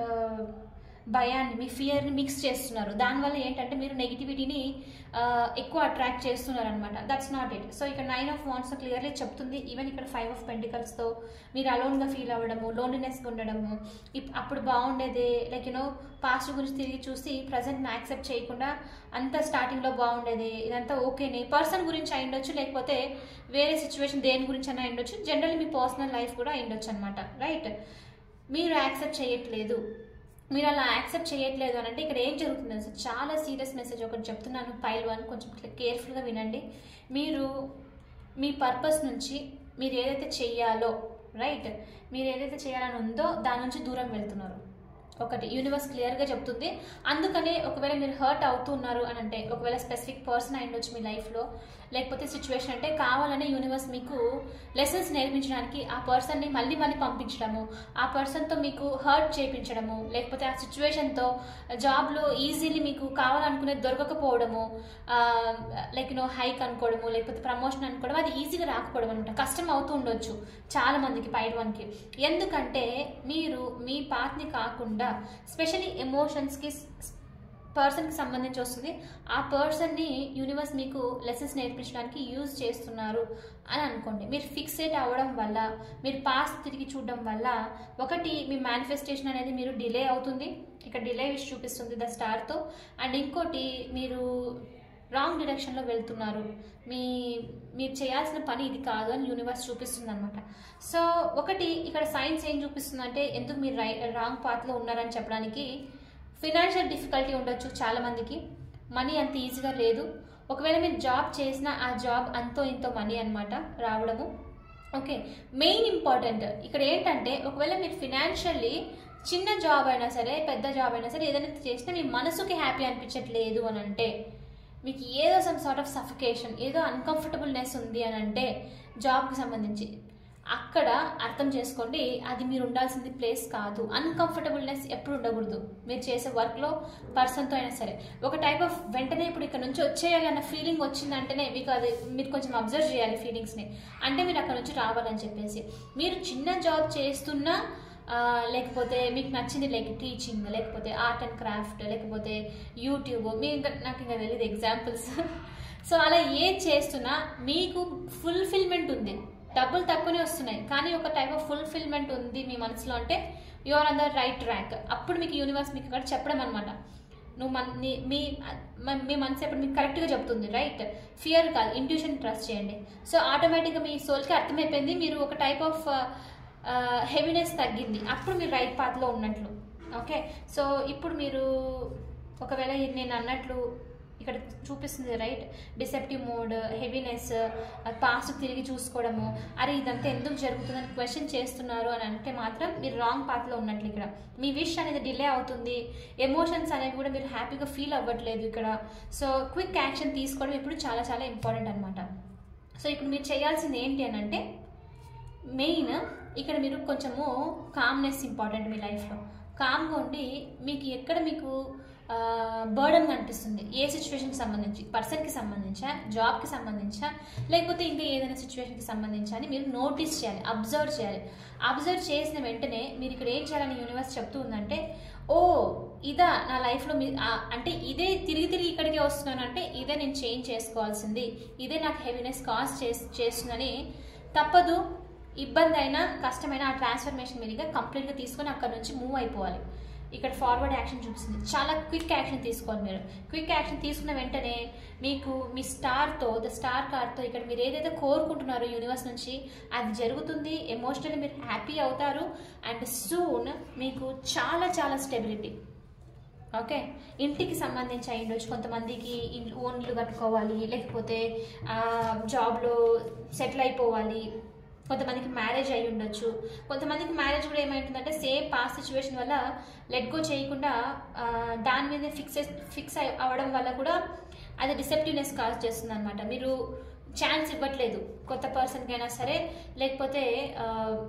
భయాన్ని మీ ఫియర్ని మిక్స్ చేస్తున్నారు దానివల్ల ఏంటంటే మీరు నెగిటివిటీని ఎక్కువ అట్రాక్ట్ చేస్తున్నారు అనమాట దట్స్ నాట్ ఇట్ సో ఇక్కడ నైన్ ఆఫ్ వాన్స్ క్లియర్లీ చెప్తుంది ఈవెన్ ఇక్కడ ఫైవ్ ఆఫ్ పెంటికల్స్తో మీరు అలోన్గా ఫీల్ అవ్వడము లోన్లీనెస్గా ఉండడము ఇప్- అప్పుడు బాగుండేది లైక్ యూనో పాస్ట్ గురించి తిరిగి చూసి ప్రజెంట్ని యాక్సెప్ట్ చేయకుండా అంతా స్టార్టింగ్లో బాగుండేది ఇదంతా ఓకేనే పర్సన్ గురించి అయి ఉండొచ్చు లేకపోతే వేరే సిచ్యువేషన్ దేని గురించి అయినా అయి ఉండొచ్చు జనరల్లీ మీ పర్సనల్ లైఫ్ కూడా అయి ఉండొచ్చు అనమాట రైట్ మీరు యాక్సెప్ట్ చేయట్లేదు మీరు అలా యాక్సెప్ట్ చేయట్లేదు అని అంటే ఇక్కడ ఏం జరుగుతుంది అసలు చాలా సీరియస్ మెసేజ్ ఒకటి చెప్తున్నాను పైల్ వన్ కొంచెం కేర్ఫుల్గా వినండి మీరు మీ పర్పస్ నుంచి మీరు ఏదైతే చెయ్యాలో రైట్ మీరు ఏదైతే చేయాలని ఉందో దాని నుంచి దూరం వెళ్తున్నారు ఒకటి యూనివర్స్ క్లియర్గా చెప్తుంది అందుకనే ఒకవేళ మీరు హర్ట్ అవుతున్నారు అని అంటే ఒకవేళ స్పెసిఫిక్ పర్సన్ అయి ఉండొచ్చు మీ లైఫ్లో లేకపోతే సిచ్యువేషన్ అంటే కావాలనే యూనివర్స్ మీకు లెసన్స్ నేర్పించడానికి ఆ పర్సన్ని మళ్ళీ మళ్ళీ పంపించడము ఆ పర్సన్తో మీకు హర్ట్ చేయించడము లేకపోతే ఆ సిచ్యువేషన్తో జాబ్లో ఈజీలీ మీకు కావాలనుకునేది దొరకకపోవడము లైక్ నో హైక్ అనుకోవడము లేకపోతే ప్రమోషన్ అనుకోవడం అది ఈజీగా రాకపోవడం అనమాట కష్టం అవుతూ ఉండొచ్చు చాలా మందికి పైడ్ వన్కి ఎందుకంటే మీరు మీ పాత్ని కాకుండా స్పెషలీ ఎమోషన్స్కి పర్సన్కి సంబంధించి వస్తుంది ఆ పర్సన్ని యూనివర్స్ మీకు లెసన్స్ నేర్పించడానికి యూజ్ చేస్తున్నారు అని అనుకోండి మీరు ఫిక్సేట్ అవ్వడం వల్ల మీరు పాస్ట్ తిరిగి చూడడం వల్ల ఒకటి మీ మేనిఫెస్టేషన్ అనేది మీరు డిలే అవుతుంది ఇక్కడ డిలే విష్ చూపిస్తుంది ద స్టార్తో అండ్ ఇంకోటి మీరు రాంగ్ డిరెక్షన్లో వెళ్తున్నారు మీ మీరు చేయాల్సిన పని ఇది కాదు అని యూనివర్స్ చూపిస్తుంది అనమాట సో ఒకటి ఇక్కడ సైన్స్ ఏం చూపిస్తుందంటే ఎందుకు మీరు రై రాంగ్ పాత్లో ఉన్నారని చెప్పడానికి ఫినాన్షియల్ డిఫికల్టీ ఉండొచ్చు చాలా మందికి మనీ అంత ఈజీగా లేదు ఒకవేళ మీరు జాబ్ చేసినా ఆ జాబ్ అంతో ఇంతో మనీ అన్నమాట రావడము ఓకే మెయిన్ ఇంపార్టెంట్ ఇక్కడ ఏంటంటే ఒకవేళ మీరు ఫినాన్షియల్లీ చిన్న జాబ్ అయినా సరే పెద్ద జాబ్ అయినా సరే ఏదైనా చేసినా మీ మనసుకి హ్యాపీ అనిపించట్లేదు అని అంటే మీకు ఏదో సమ్ సార్ట్ ఆఫ్ సఫికేషన్ ఏదో అన్కంఫర్టబుల్నెస్ ఉంది అని అంటే జాబ్కి సంబంధించి అక్కడ అర్థం చేసుకోండి అది మీరు ఉండాల్సింది ప్లేస్ కాదు అన్కంఫర్టబుల్నెస్ ఎప్పుడు ఉండకూడదు మీరు చేసే వర్క్లో పర్సన్తో అయినా సరే ఒక టైప్ ఆఫ్ వెంటనే ఇప్పుడు ఇక్కడ నుంచి వచ్చేయాలి అన్న ఫీలింగ్ వచ్చిందంటేనే మీకు అది మీరు కొంచెం అబ్జర్వ్ చేయాలి ఫీలింగ్స్ని అంటే మీరు అక్కడ నుంచి రావాలని చెప్పేసి మీరు చిన్న జాబ్ చేస్తున్నా ఆ, లేకపోతే మీకు నచ్చింది లైక్ టీచింగ్ లేకపోతే ఆర్ట్ అండ్ క్రాఫ్ట్ లేకపోతే యూట్యూబ్ మీ ఇంకా నాకు ఇంకా తెలియదు ఎగ్జాంపుల్స్ సో అలా ఏది చేస్తున్నా మీకు ఫుల్ఫిల్మెంట్ ఉంది డబ్బులు తక్కువనే వస్తున్నాయి కానీ ఒక టైప్ ఆఫ్ ఫుల్ఫిల్మెంట్ ఉంది మీ మనసులో అంటే you are on the right track అప్పుడు మీకు యూనివర్స్ మీకు ఇక్కడ చెప్పడం అనమాట నువ్వు మన నీ- మీ మ- మీ మనసు ఎప్పుడు మీకు కరెక్ట్గా చెప్తుంది రైట్ ఫియర్ కాదు ఇంట్యూషన్ ట్రస్ట్ చేయండి సో ఆటోమేటిక్గా మీ సోల్కి అర్థమైపోయింది మీరు ఒక టైప్ ఆఫ్ హెవీనెస్ తగ్గింది అప్పుడు మీరు రైట్ పాత్లో ఉన్నట్లు ఓకే సో ఇప్పుడు మీరు ఒకవేళ ఇది నేను అన్నట్లు ఇక్కడ చూపిస్తుంది right deceptive mode heaviness past తిరిగి చూసుకోవడము అరే ఇదంతా ఎందుకు జరుగుతుందని క్వశ్చన్ చేస్తున్నారు అని అంటే మాత్రం మీరు రాంగ్ పాత్లో ఉన్నట్లు ఇక్కడ మీ విష్ అనేది డిలే అవుతుంది ఎమోషన్స్ అనేవి కూడా మీరు హ్యాపీగా ఫీల్ అవ్వట్లేదు ఇక్కడ సో క్విక్ యాక్షన్ తీసుకోవడం ఇప్పుడు చాలా చాలా ఇంపార్టెంట్ అనమాట సో ఇప్పుడు మీరు చేయాల్సింది ఏంటి అని అంటే మెయిన్ ఇక్కడ మీరు కొంచెము కామ్నెస్ ఇంపార్టెంట్ మీ లైఫ్లో కామ్గా ఉండి మీకు ఎక్కడ మీకు బర్డన్ అనిపిస్తుంది ఏ సిచ్యువేషన్కి సంబంధించి పర్సన్కి సంబంధించా జాబ్కి సంబంధించా లేకపోతే ఇంకా ఏదైనా సిచ్యువేషన్కి సంబంధించా అని మీరు నోటీస్ చేయాలి అబ్జర్వ్ చేయాలి అబ్జర్వ్ చేసిన వెంటనే మీరు ఇక్కడ ఏం చేయాలని యూనివర్స్ చెప్తూ ఉందంటే ఓ ఇదా నా లైఫ్లో మీ ఆ, అంటే ఇదే తిరిగి తిరిగి ఇక్కడికే వస్తున్నాను అంటే ఇదే నేను చేంజ్ చేసుకోవాల్సింది ఇదే నాకు హెవీనెస్ కాజ్ చేస్ చేస్తుందని తప్పదు ఇబ్బంది అయినా కష్టమైన ఆ ట్రాన్స్ఫర్మేషన్ మీదుగా కంప్లీట్గా తీసుకొని అక్కడ నుంచి మూవ్ అయిపోవాలి ఇక్కడ ఫార్వర్డ్ యాక్షన్ చూపిస్తుంది చాలా క్విక్ యాక్షన్ తీసుకోవాలి మీరు క్విక్ యాక్షన్ తీసుకున్న వెంటనే మీకు మీ స్టార్తో ద స్టార్ కార్డ్తో ఇక్కడ మీరు ఏదైతే కోరుకుంటున్నారో యూనివర్స్ నుంచి అది జరుగుతుంది ఎమోషనల్లీ మీరు హ్యాపీ అవుతారు అండ్ సూన్ మీకు చాలా చాలా స్టెబిలిటీ ఓకే ఇంటికి సంబంధించి అయి ఉండొచ్చు కొంతమందికి ఇల్లు ఓన్ ఇల్లు కట్టుకోవాలి లేకపోతే ఆ, జాబ్లో సెటిల్ అయిపోవాలి కొంతమందికి మ్యారేజ్ అయి ఉండొచ్చు కొంతమందికి మ్యారేజ్ కూడా ఏమైంటుందంటే సేమ్ పాస్ట్ సిచ్యువేషన్ వల్ల లెట్ గో చేయకుండా ఆ, దాని మీద ఫిక్స్ ఫిక్స్ అవ్వడం వల్ల కూడా అది డిసెప్టివ్నెస్ కాజ్ చేస్తుంది అనమాట మీరు ఛాన్స్ ఇవ్వట్లేదు కొత్త పర్సన్కి అయినా సరే లేకపోతే ఆ,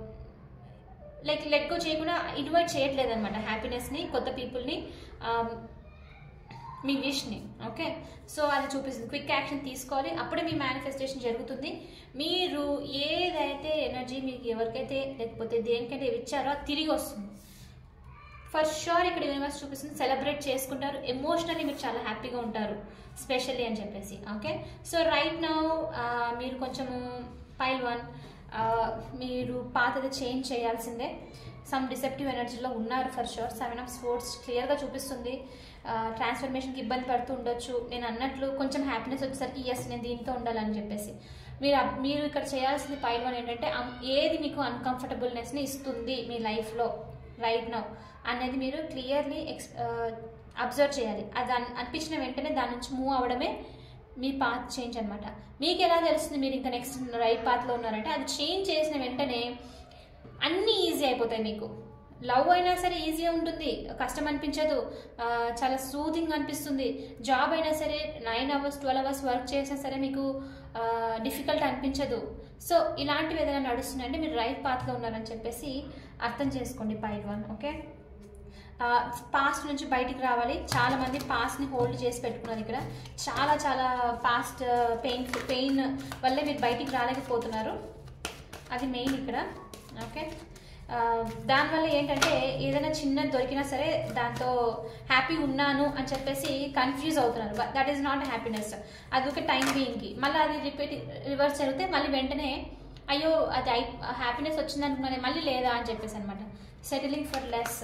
లైక్ లెట్ గో చేయకుండా ఇన్వైట్ చేయట్లేదు అనమాట హ్యాపీనెస్ని కొత్త పీపుల్ని మీ విష్ని ఓకే సో అది చూపిస్తుంది క్విక్ యాక్షన్ తీసుకోవాలి అప్పుడే మీ మేనిఫెస్టేషన్ జరుగుతుంది మీరు ఏదైతే ఎనర్జీ మీకు ఎవరికైతే లేకపోతే దేనికైతే ఇచ్చారో అది తిరిగి వస్తుంది ఫర్ షూర్ ఇక్కడ యూనివర్స్ చూపిస్తుంది సెలబ్రేట్ చేసుకుంటారు ఎమోషనల్లీ మీరు చాలా హ్యాపీగా ఉంటారు స్పెషల్లీ అని చెప్పేసి ఓకే సో రైట్ నౌ మీరు కొంచెము పైల్ వన్ మీరు పాతది చేంజ్ చేయాల్సిందే సమ్ డిసెప్టివ్ ఎనర్జీలో ఉన్నారు for sure seven of swords క్లియర్గా చూపిస్తుంది ట్రాన్స్ఫర్మేషన్కి ఇబ్బంది పడుతూ ఉండొచ్చు నేను అన్నట్లు కొంచెం హ్యాపీనెస్ వచ్చేసరికి ఎస్ నేను దీంతో ఉండాలని చెప్పేసి మీరు అబ్- మీరు ఇక్కడ చేయాల్సింది పైల్ వన్ ఏంటంటే అం- ఏది మీకు అన్కంఫర్టబుల్నెస్ని ఇస్తుంది మీ లైఫ్లో రైట్ నౌ అనేది మీరు క్లియర్లీ ఎక్స్ అబ్జర్వ్ చేయాలి అది అన్- అనిపించిన వెంటనే దాని నుంచి మూవ్ అవ్వడమే మీ పాత్ చేంజ్ అనమాట మీకు ఎలా తెలుస్తుంది మీరు ఇంకా నెక్స్ట్ రైట్ పాత్లో ఉన్నారంటే అది చేంజ్ చేసిన వెంటనే అన్నీ ఈజీ అయిపోతాయి మీకు లవ్ అయినా సరే ఈజీ ఉంటుంది కష్టం అనిపించదు ఆ, చాలా సూదింగ్ అనిపిస్తుంది జాబ్ అయినా సరే nine hours twelve hours work చేసినా సరే మీకు డిఫికల్ట్ అనిపించదు సో ఇలాంటివి ఏదైనా నడుస్తున్నాయంటే మీరు రైట్ పాత్లో ఉన్నారని చెప్పేసి అర్థం చేసుకోండి పైల్ వన్ ఓకే పాస్ట్ నుంచి బయటికి రావాలి చాలా మంది పాస్ట్ ని హోల్డ్ చేసి పెట్టుకున్నారు ఇక్కడ చాలా చాలా పాస్ట్ పెయిన్ పెయిన్ వల్లే మీరు బయటికి రాలేకపోతున్నారు అది మెయిన్ ఇక్కడ ఓకే ఆ, దానివల్ల ఏంటంటే ఏదైనా చిన్నది దొరికినా సరే దాంతో హ్యాపీ ఉన్నాను అని చెప్పేసి కన్ఫ్యూజ్ అవుతున్నారు దట్ ఈస్ నాట్ హ్యాపీనెస్ అది ఒక టైం బీయింగ్కి మళ్ళీ అది రిపీట్ రివర్స్ జరిగితే మళ్ళీ వెంటనే అయ్యో అది హ్యాపీనెస్ వచ్చింది అనుకున్నానే మళ్ళీ లేదా అని చెప్పేసి అనమాట settling for less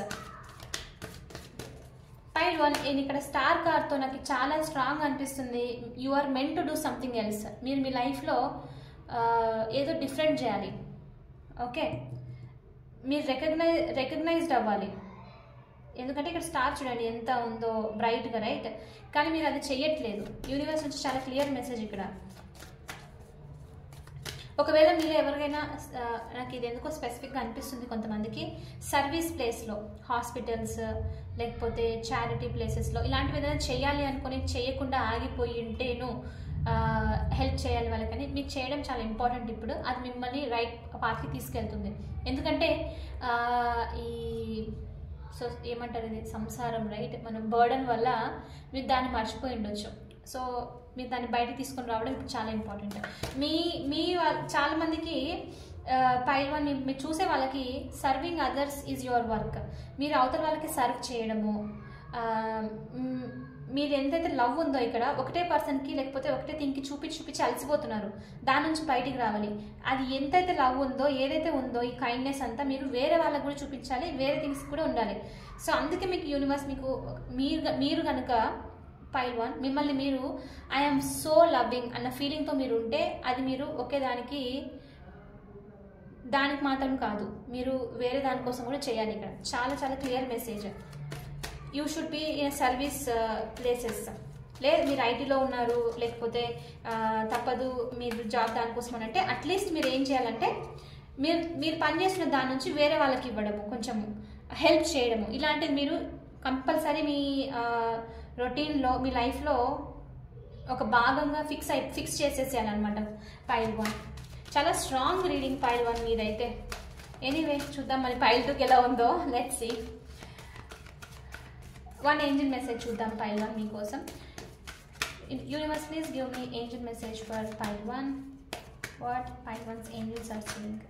pile one నేను ఇక్కడ స్టార్ కార్డ్తో నాకు చాలా స్ట్రాంగ్ అనిపిస్తుంది you are meant to do something else మీరు మీ లైఫ్లో ఏదో డిఫరెంట్ చేయాలి ఓకే మీరు రికగ్నైజ్ రికగ్నైజ్డ్ అవ్వాలి ఎందుకంటే ఇక్కడ స్టార్ చూడండి ఎంత ఉందో బ్రైట్గా రైట్ కానీ మీరు అది చెయ్యట్లేదు యూనివర్స్ నుంచి చాలా క్లియర్ మెసేజ్ ఇక్కడ ఒకవేళ మీరు ఎవరికైనా ఆ, నాకు ఇది ఎందుకో స్పెసిఫిక్గా అనిపిస్తుంది కొంతమందికి సర్వీస్ ప్లేస్లో హాస్పిటల్స్ లేకపోతే చారిటీ ప్లేసెస్లో ఇలాంటివి ఏదైనా చేయాలి అనుకుని చేయకుండా ఆగిపోయి ఉంటేను హెల్ప్ చేయాలి వాళ్ళకని మీకు చేయడం చాలా ఇంపార్టెంట్ ఇప్పుడు అది మిమ్మల్ని రైట్ పాత్కి తీసుకెళ్తుంది ఎందుకంటే ఆ, ఈ సో ఏమంటారు ఇది సంసారం రైట్ మనం బర్డన్ వల్ల మీరు దాన్ని మర్చిపోయి ఉండొచ్చు సో మీరు దాన్ని బయటికి తీసుకొని రావడం ఇప్పుడు చాలా ఇంపార్టెంట్ మీ మీ వాళ్ళ- చాలా మందికి పైల్ వన్ మీరు చూసే వాళ్ళకి serving others is your work మీరు అవతల వాళ్ళకి సర్వ్ చేయడము ఆ, మ్, మీరు ఎంతైతే లవ్ ఉందో ఇక్కడ ఒకటే పర్సన్కి లేకపోతే ఒకటే థింగ్కి చూపించి చూపించి అలసిపోతున్నారు దాని నుంచి బయటికి రావాలి అది ఎంతైతే లవ్ ఉందో ఏదైతే ఉందో ఈ కైండ్నెస్ అంతా మీరు వేరే వాళ్ళకి కూడా చూపించాలి వేరే థింగ్స్ కూడా ఉండాలి సో అందుకే మీకు యూనివర్స్ మీకు మీరు మీరు కనుక పైల్ వన్ మిమ్మల్ని మీరు ఐఎమ్ సో లవ్వింగ్ అన్న ఫీలింగ్తో మీరు ఉంటే అది మీరు ఒకే దానికి దానికి మాత్రం కాదు మీరు వేరే దానికోసం కూడా చేయాలి ఇక్కడ చాలా చాలా clear message you should be in service places లేదు మీరు ఐటీలో ఉన్నారు లేకపోతే ఆ, తప్పదు మీరు జాబ్ దానికోసం అని అంటే అట్లీస్ట్ మీరు ఏం చేయాలంటే మీరు మీరు పనిచేసిన దాని నుంచి వేరే వాళ్ళకి ఇవ్వడము కొంచెం హెల్ప్ చేయడము ఇలాంటివి మీరు కంపల్సరీ మీ రొటీన్లో మీ లైఫ్లో ఒక భాగంగా ఫిక్స్ అయి ఫిక్స్ చేసేసేయాలన్నమాట పైల్ వన్ చాలా స్ట్రాంగ్ రీడింగ్ పైల్ వన్ మీదైతే ఎనీవే చూద్దాం మరి పైల్ టూకి ఎలా ఉందో let's see one angel message చూద్దాం పైల్ వన్ మీకోసం universe please give me angel message for pile one what pile one's angels are seeing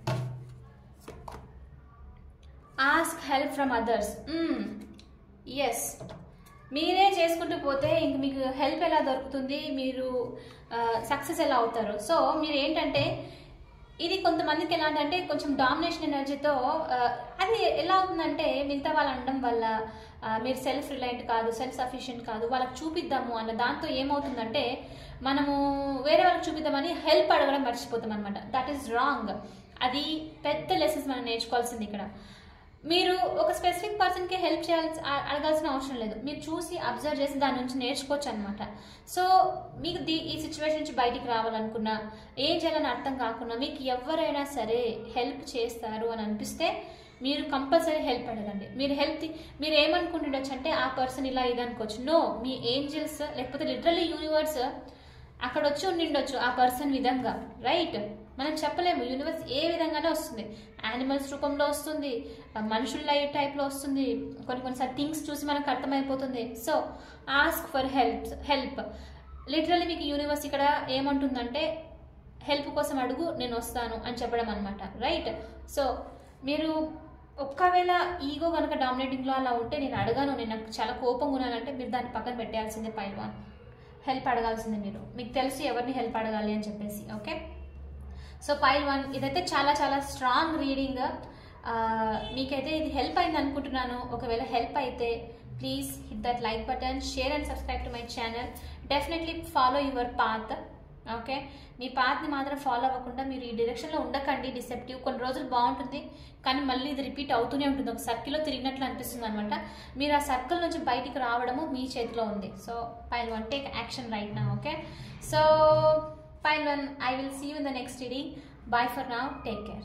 ask help from others yes మీరే చేసుకుంటూ పోతే ఇంక మీకు హెల్ప్ ఎలా దొరుకుతుంది మీరు సక్సెస్ ఎలా అవుతారు సో మీరు ఏంటంటే ఇది కొంతమందికి ఎలా అంటే కొంచెం డామినేషన్ ఎనర్జీతో అది ఎలా అవుతుందంటే మిగతా వాళ్ళు అనడం వల్ల ఆ, మీరు సెల్ఫ్ రిలయంట్ కాదు సెల్ఫ్ సఫిషియెంట్ కాదు వాళ్ళకి చూపిద్దాము అన్న దాంతో ఏమవుతుందంటే మనము వేరే వాళ్ళకి చూపిద్దామని హెల్ప్ అడగడం మర్చిపోతాం అనమాట దట్ ఈస్ రాంగ్ అది పెద్ద లెసన్స్ మనం నేర్చుకోవాల్సింది ఇక్కడ మీరు ఒక స్పెసిఫిక్ పర్సన్కి హెల్ప్ చేయాల్సి అ- అడగాల్సిన అవసరం లేదు మీరు చూసి అబ్జర్వ్ చేసి దాని నుంచి నేర్చుకోవచ్చు అనమాట సో మీకు దీ ఈ సిచ్యువేషన్ నుంచి బయటికి రావాలనుకున్నా ఏం చేయాలని అర్థం కాకున్నా మీకు ఎవరైనా సరే హెల్ప్ చేస్తారు అని అనిపిస్తే మీరు కంపల్సరీ హెల్ప్ అడగండి మీరు హెల్ప్ మీరు ఏమనుకుంటుండొచ్చు అంటే ఆ పర్సన్ ఇలా ఇది అనుకోవచ్చు నో మీ ఏంజల్స్ లేకపోతే లిటరల్లీ యూనివర్స్ అక్కడ వచ్చి ఉండిండొచ్చు ఆ పర్సన్ విధంగా రైట్ మనం చెప్పలేము యూనివర్స్ ఏ విధంగానే వస్తుంది యానిమల్స్ రూపంలో వస్తుంది మనుషుల లైఫ్ టైప్లో వస్తుంది కొన్ని కొన్నిసార్లు థింగ్స్ చూసి మనకు అర్థమైపోతుంది so ask for help help literally మీకు యూనివర్స్ ఇక్కడ ఏమంటుందంటే హెల్ప్ కోసం అడుగు నేను వస్తాను అని చెప్పడం అనమాట రైట్ సో మీరు ఒక్కవేళ ఈగో కనుక డామినేటింగ్లో అలా ఉంటే నేను అడగాను నేను నాకు చాలా కోపంగా ఉన్నానంటే మీరు దాన్ని పక్కన పెట్టేయాల్సిందే పైల్వాన్ హెల్ప్ అడగాల్సిందే మీరు మీకు తెలుసు ఎవరిని హెల్ప్ అడగాలి అని చెప్పేసి ఓకే సో పైల్ వన్ ఇదైతే చాలా చాలా స్ట్రాంగ్ రీడింగ్ మీకైతే ఇది హెల్ప్ అయింది అనుకుంటున్నాను ఒకవేళ హెల్ప్ అయితే please hit that like button share and subscribe to my channel definitely follow your path okay మీ పాత్ని మాత్రం ఫాలో అవ్వకుండా మీరు ఈ డైరెక్షన్లో ఉండకండి డిసెప్టివ్ కొన్ని రోజులు బాగుంటుంది కానీ మళ్ళీ ఇది రిపీట్ అవుతూనే ఉంటుంది ఒక సర్కిల్లో తిరిగినట్లు అనిపిస్తుంది అనమాట మీరు ఆ సర్కిల్ నుంచి బయటికి రావడము మీ చేతిలో ఉంది so pile one take action right నా okay so pile one I will see you in the next reading bye for now take care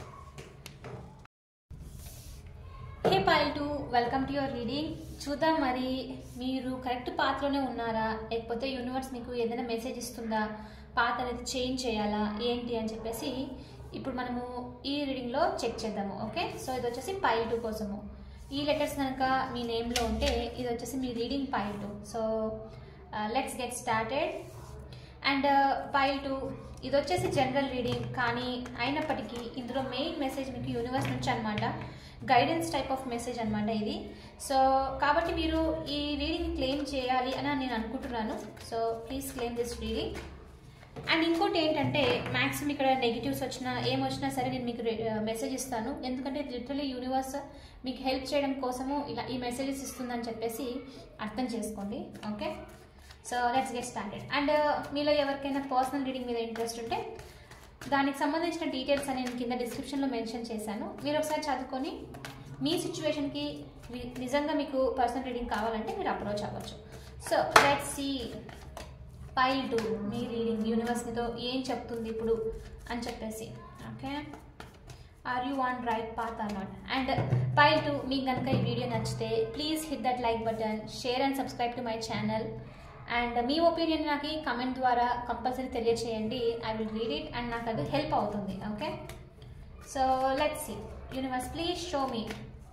hey pile two welcome to your reading చూద్దాం మరి మీరు కరెక్ట్ పాత్రలోనే ఉన్నారా లేకపోతే universe మీకు ఏదైనా message ఇస్తుందా పాత అనేది చేంజ్ చేయాలా ఏంటి అని చెప్పేసి ఇప్పుడు మనము ఈ రీడింగ్లో చెక్ చేద్దాము ఓకే సో ఇది వచ్చేసి పైల్ టూ కోసము ఈ లెటర్స్ కనుక మీ నేమ్లో ఉంటే ఇది వచ్చేసి మీ reading pile two so let's get started and pile two ఇది వచ్చేసి జనరల్ రీడింగ్ కానీ అయినప్పటికీ ఇందులో మెయిన్ మెసేజ్ మీకు యూనివర్స్ నుంచి అనమాట గైడెన్స్ టైప్ ఆఫ్ మెసేజ్ అనమాట ఇది సో కాబట్టి మీరు ఈ రీడింగ్ క్లెయిమ్ చేయాలి అని నేను అనుకుంటున్నాను so please claim this reading and ఇంకోటి ఏంటంటే మ్యాక్సిమం ఇక్కడ నెగిటివ్స్ వచ్చినా ఏం వచ్చినా సరే నేను మీకు మెసేజ్ ఇస్తాను ఎందుకంటే లిటరలీ యూనివర్స్ మీకు హెల్ప్ చేయడం కోసము ఇలా ఈ మెసేజెస్ ఇస్తుందని చెప్పేసి అర్థం చేసుకోండి okay so let's get started and మీలో ఎవరికైనా పర్సనల్ రీడింగ్ మీద ఇంట్రెస్ట్ ఉంటే దానికి సంబంధించిన డీటెయిల్స్ అని నేను కింద డిస్క్రిప్షన్లో మెన్షన్ చేశాను మీరు ఒకసారి చదువుకొని మీ సిచ్యువేషన్కి నిజంగా మీకు పర్సనల్ రీడింగ్ కావాలంటే మీరు అప్రోచ్ అవ్వచ్చు so let see pile two మీ రీడింగ్ యూనివర్సిటీతో ఏం చెప్తుంది ఇప్పుడు అని చెప్పేసి okay are you want right path అన్నమాట అండ్ పైల్ టు మీకు కనుక ఈ వీడియో నచ్చితే please hit that like button share and subscribe to my channel and మీ ఒపీనియన్ నాకు కమెంట్ ద్వారా కంపల్సరీ తెలియచేయండి I will read it and నాకు అది హెల్ప్ అవుతుంది okay so let see universe please show me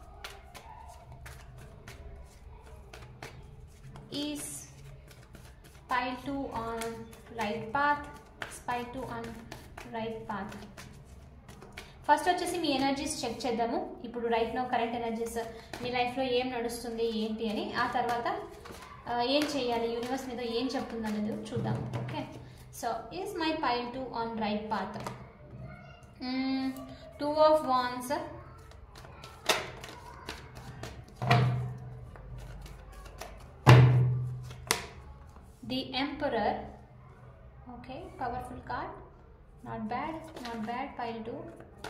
is spy 2 on right path spy 2 on right path first వచ్చేసి మీ energies check చేద్దాము ఇప్పుడు రైట్ నో కరెంట్ ఎనర్జీస్ మీ లైఫ్లో ఏం నడుస్తుంది ఏంటి అని ఆ తర్వాత ఏం చేయాలి యూనివర్స్ మీద ఏం చెప్తుంది అనేది చూద్దాం okay so is my pile two on right path two of wands the emperor okay powerful card not bad not bad pile 2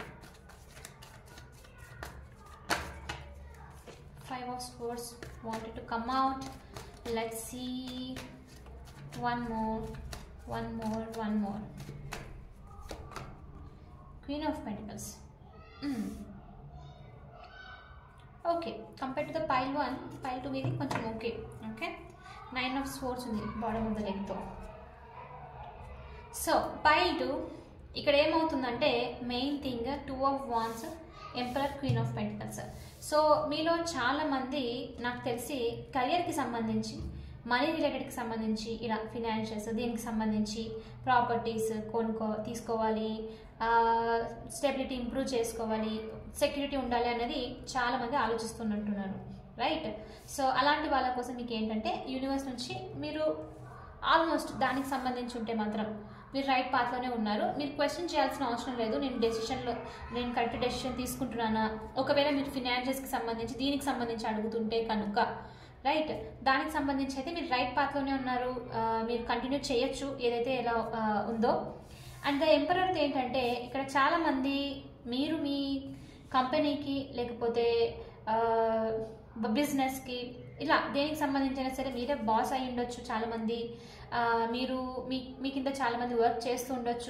five of swords wanted to come out let's see one more one more one more queen of pentacles mm. Okay compare to the pile one pile two ఇది కొంచెం okay okay nine of swords ఉంది body ముందు లెగ్తో so pile two ఇక్కడ ఏమవుతుందంటే main thing two of wands emperor queen of pentacles so మీలో చాలామంది నాకు తెలిసి కెరియర్కి సంబంధించి మనీ రిలేటెడ్కి సంబంధించి ఇలా ఫినాన్షియల్స్ దీనికి సంబంధించి ప్రాపర్టీస్ కొనుక్కో తీసుకోవాలి స్టెబిలిటీ ఇంప్రూవ్ చేసుకోవాలి సెక్యూరిటీ ఉండాలి అనేది చాలామంది ఆలోచిస్తున్నట్టున్నారు రైట్ సో అలాంటి వాళ్ళ కోసం మీకు ఏంటంటే యూనివర్స్ నుంచి మీరు ఆల్మోస్ట్ దానికి సంబంధించి ఉంటే మాత్రం మీరు రైట్ పాత్లోనే ఉన్నారు మీరు క్వశ్చన్ చేయాల్సిన అవసరం లేదు నేను డెసిషన్లో నేను కరెక్ట్ డెసిషన్ తీసుకుంటున్నానా ఒకవేళ మీరు ఫినాన్షియల్స్కి సంబంధించి దీనికి సంబంధించి అడుగుతుంటే కనుక రైట్ దానికి సంబంధించి అయితే మీరు రైట్ పాత్లోనే ఉన్నారు మీరు కంటిన్యూ చేయొచ్చు ఏదైతే ఎలా ఉందో అండ్ ద ఎంపరర్ ఏంటంటే ఇక్కడ చాలామంది మీరు మీ కంపెనీకి లేకపోతే బిజినెస్కి ఇలా దేనికి సంబంధించిన సరే మీరే బాస్ అయి ఉండొచ్చు చాలామంది మీరు మీ మీ కింద చాలామంది వర్క్ చేస్తూ ఉండొచ్చు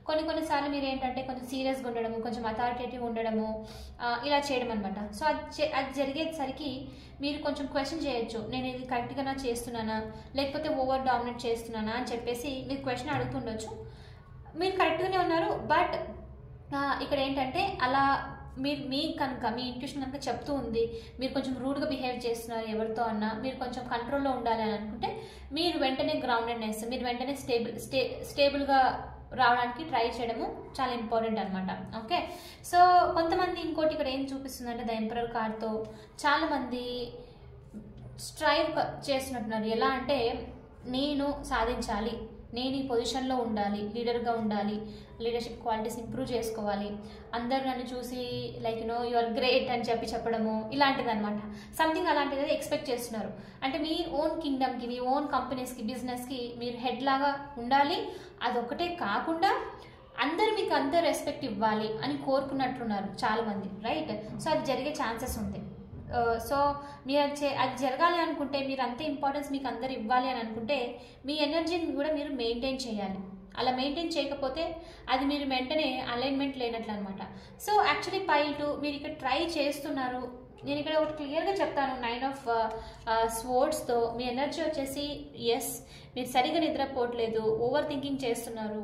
కొన్ని కొన్నిసార్లు మీరు ఏంటంటే కొంచెం సీరియస్గా ఉండడము కొంచెం అథారిటేటివ్ ఉండడము ఆ, ఇలా చేయడం అనమాట సో అది చే- అది జరిగేసరికి మీరు కొంచెం క్వశ్చన్ చేయొచ్చు నేను ఇది కరెక్ట్గా చేస్తున్నానా లేకపోతే ఓవర్ డామినేట్ చేస్తున్నానా అని చెప్పేసి మీరు క్వశ్చన్ అడుగుతుండొచ్చు మీరు కరెక్ట్గానే ఉన్నారు బట్ ఇక్కడ ఏంటంటే అలా మీరు మీ కనుక మీ ఇంట్యూషన్ కనుక చెప్తూ ఉంది మీరు కొంచెం రూడ్గా బిహేవ్ చేస్తున్నారు ఎవరితో అన్నా మీరు కొంచెం కంట్రోల్లో ఉండాలి అని అనుకుంటే మీరు వెంటనే గ్రౌండెడ్నెస్ మీరు వెంటనే స్టేబుల్ స్టే స్టేబుల్గా రావడానికి ట్రై చేయడము చాలా ఇంపార్టెంట్ అనమాట ఓకే సో కొంతమంది ఇంకోటి ఇక్కడ ఏం చూపిస్తుందంటే ద ఎంపరర్ కార్డ్తో చాలామంది స్ట్రైవ్ చేస్తున్నట్టున్నారు ఎలా అంటే నేను సాధించాలి నేను ఈ పొజిషన్లో ఉండాలి లీడర్గా ఉండాలి లీడర్షిప్ క్వాలిటీస్ ఇంప్రూవ్ చేసుకోవాలి అందరు నన్ను చూసి like you know you are great అని చెప్పి చెప్పడము ఇలాంటిది అనమాట సంథింగ్ అలాంటిది ఎక్స్పెక్ట్ చేస్తున్నారు అంటే మీ ఓన్ కింగ్డమ్కి మీ ఓన్ కంపెనీస్కి బిజినెస్కి మీరు హెడ్ లాగా ఉండాలి అదొక్కటే కాకుండా అందరు మీకు అంత రెస్పెక్ట్ ఇవ్వాలి అని కోరుకున్నట్లున్నారు చాలామంది రైట్ సో అది జరిగే ఛాన్సెస్ ఉంది సో మీరు అది చే అది జరగాలి అనుకుంటే మీరు అంతే ఇంపార్టెన్స్ మీకు అందరు ఇవ్వాలి అని అనుకుంటే మీ ఎనర్జీని కూడా మీరు మెయింటైన్ చేయాలి అలా మెయింటైన్ చేయకపోతే అది మీరు వెంటనే అలైన్మెంట్ లేనట్లు అనమాట సో యాక్చువల్లీ పైల్ టు మీరు ఇక్కడ ట్రై చేస్తున్నారు నేను ఇక్కడ ఒకటి క్లియర్గా చెప్తాను నైన్ ఆఫ్ స్పోర్ట్స్తో మీ ఎనర్జీ వచ్చేసి ఎస్ మీరు సరిగా నిద్రపోవట్లేదు ఓవర్ థింకింగ్ చేస్తున్నారు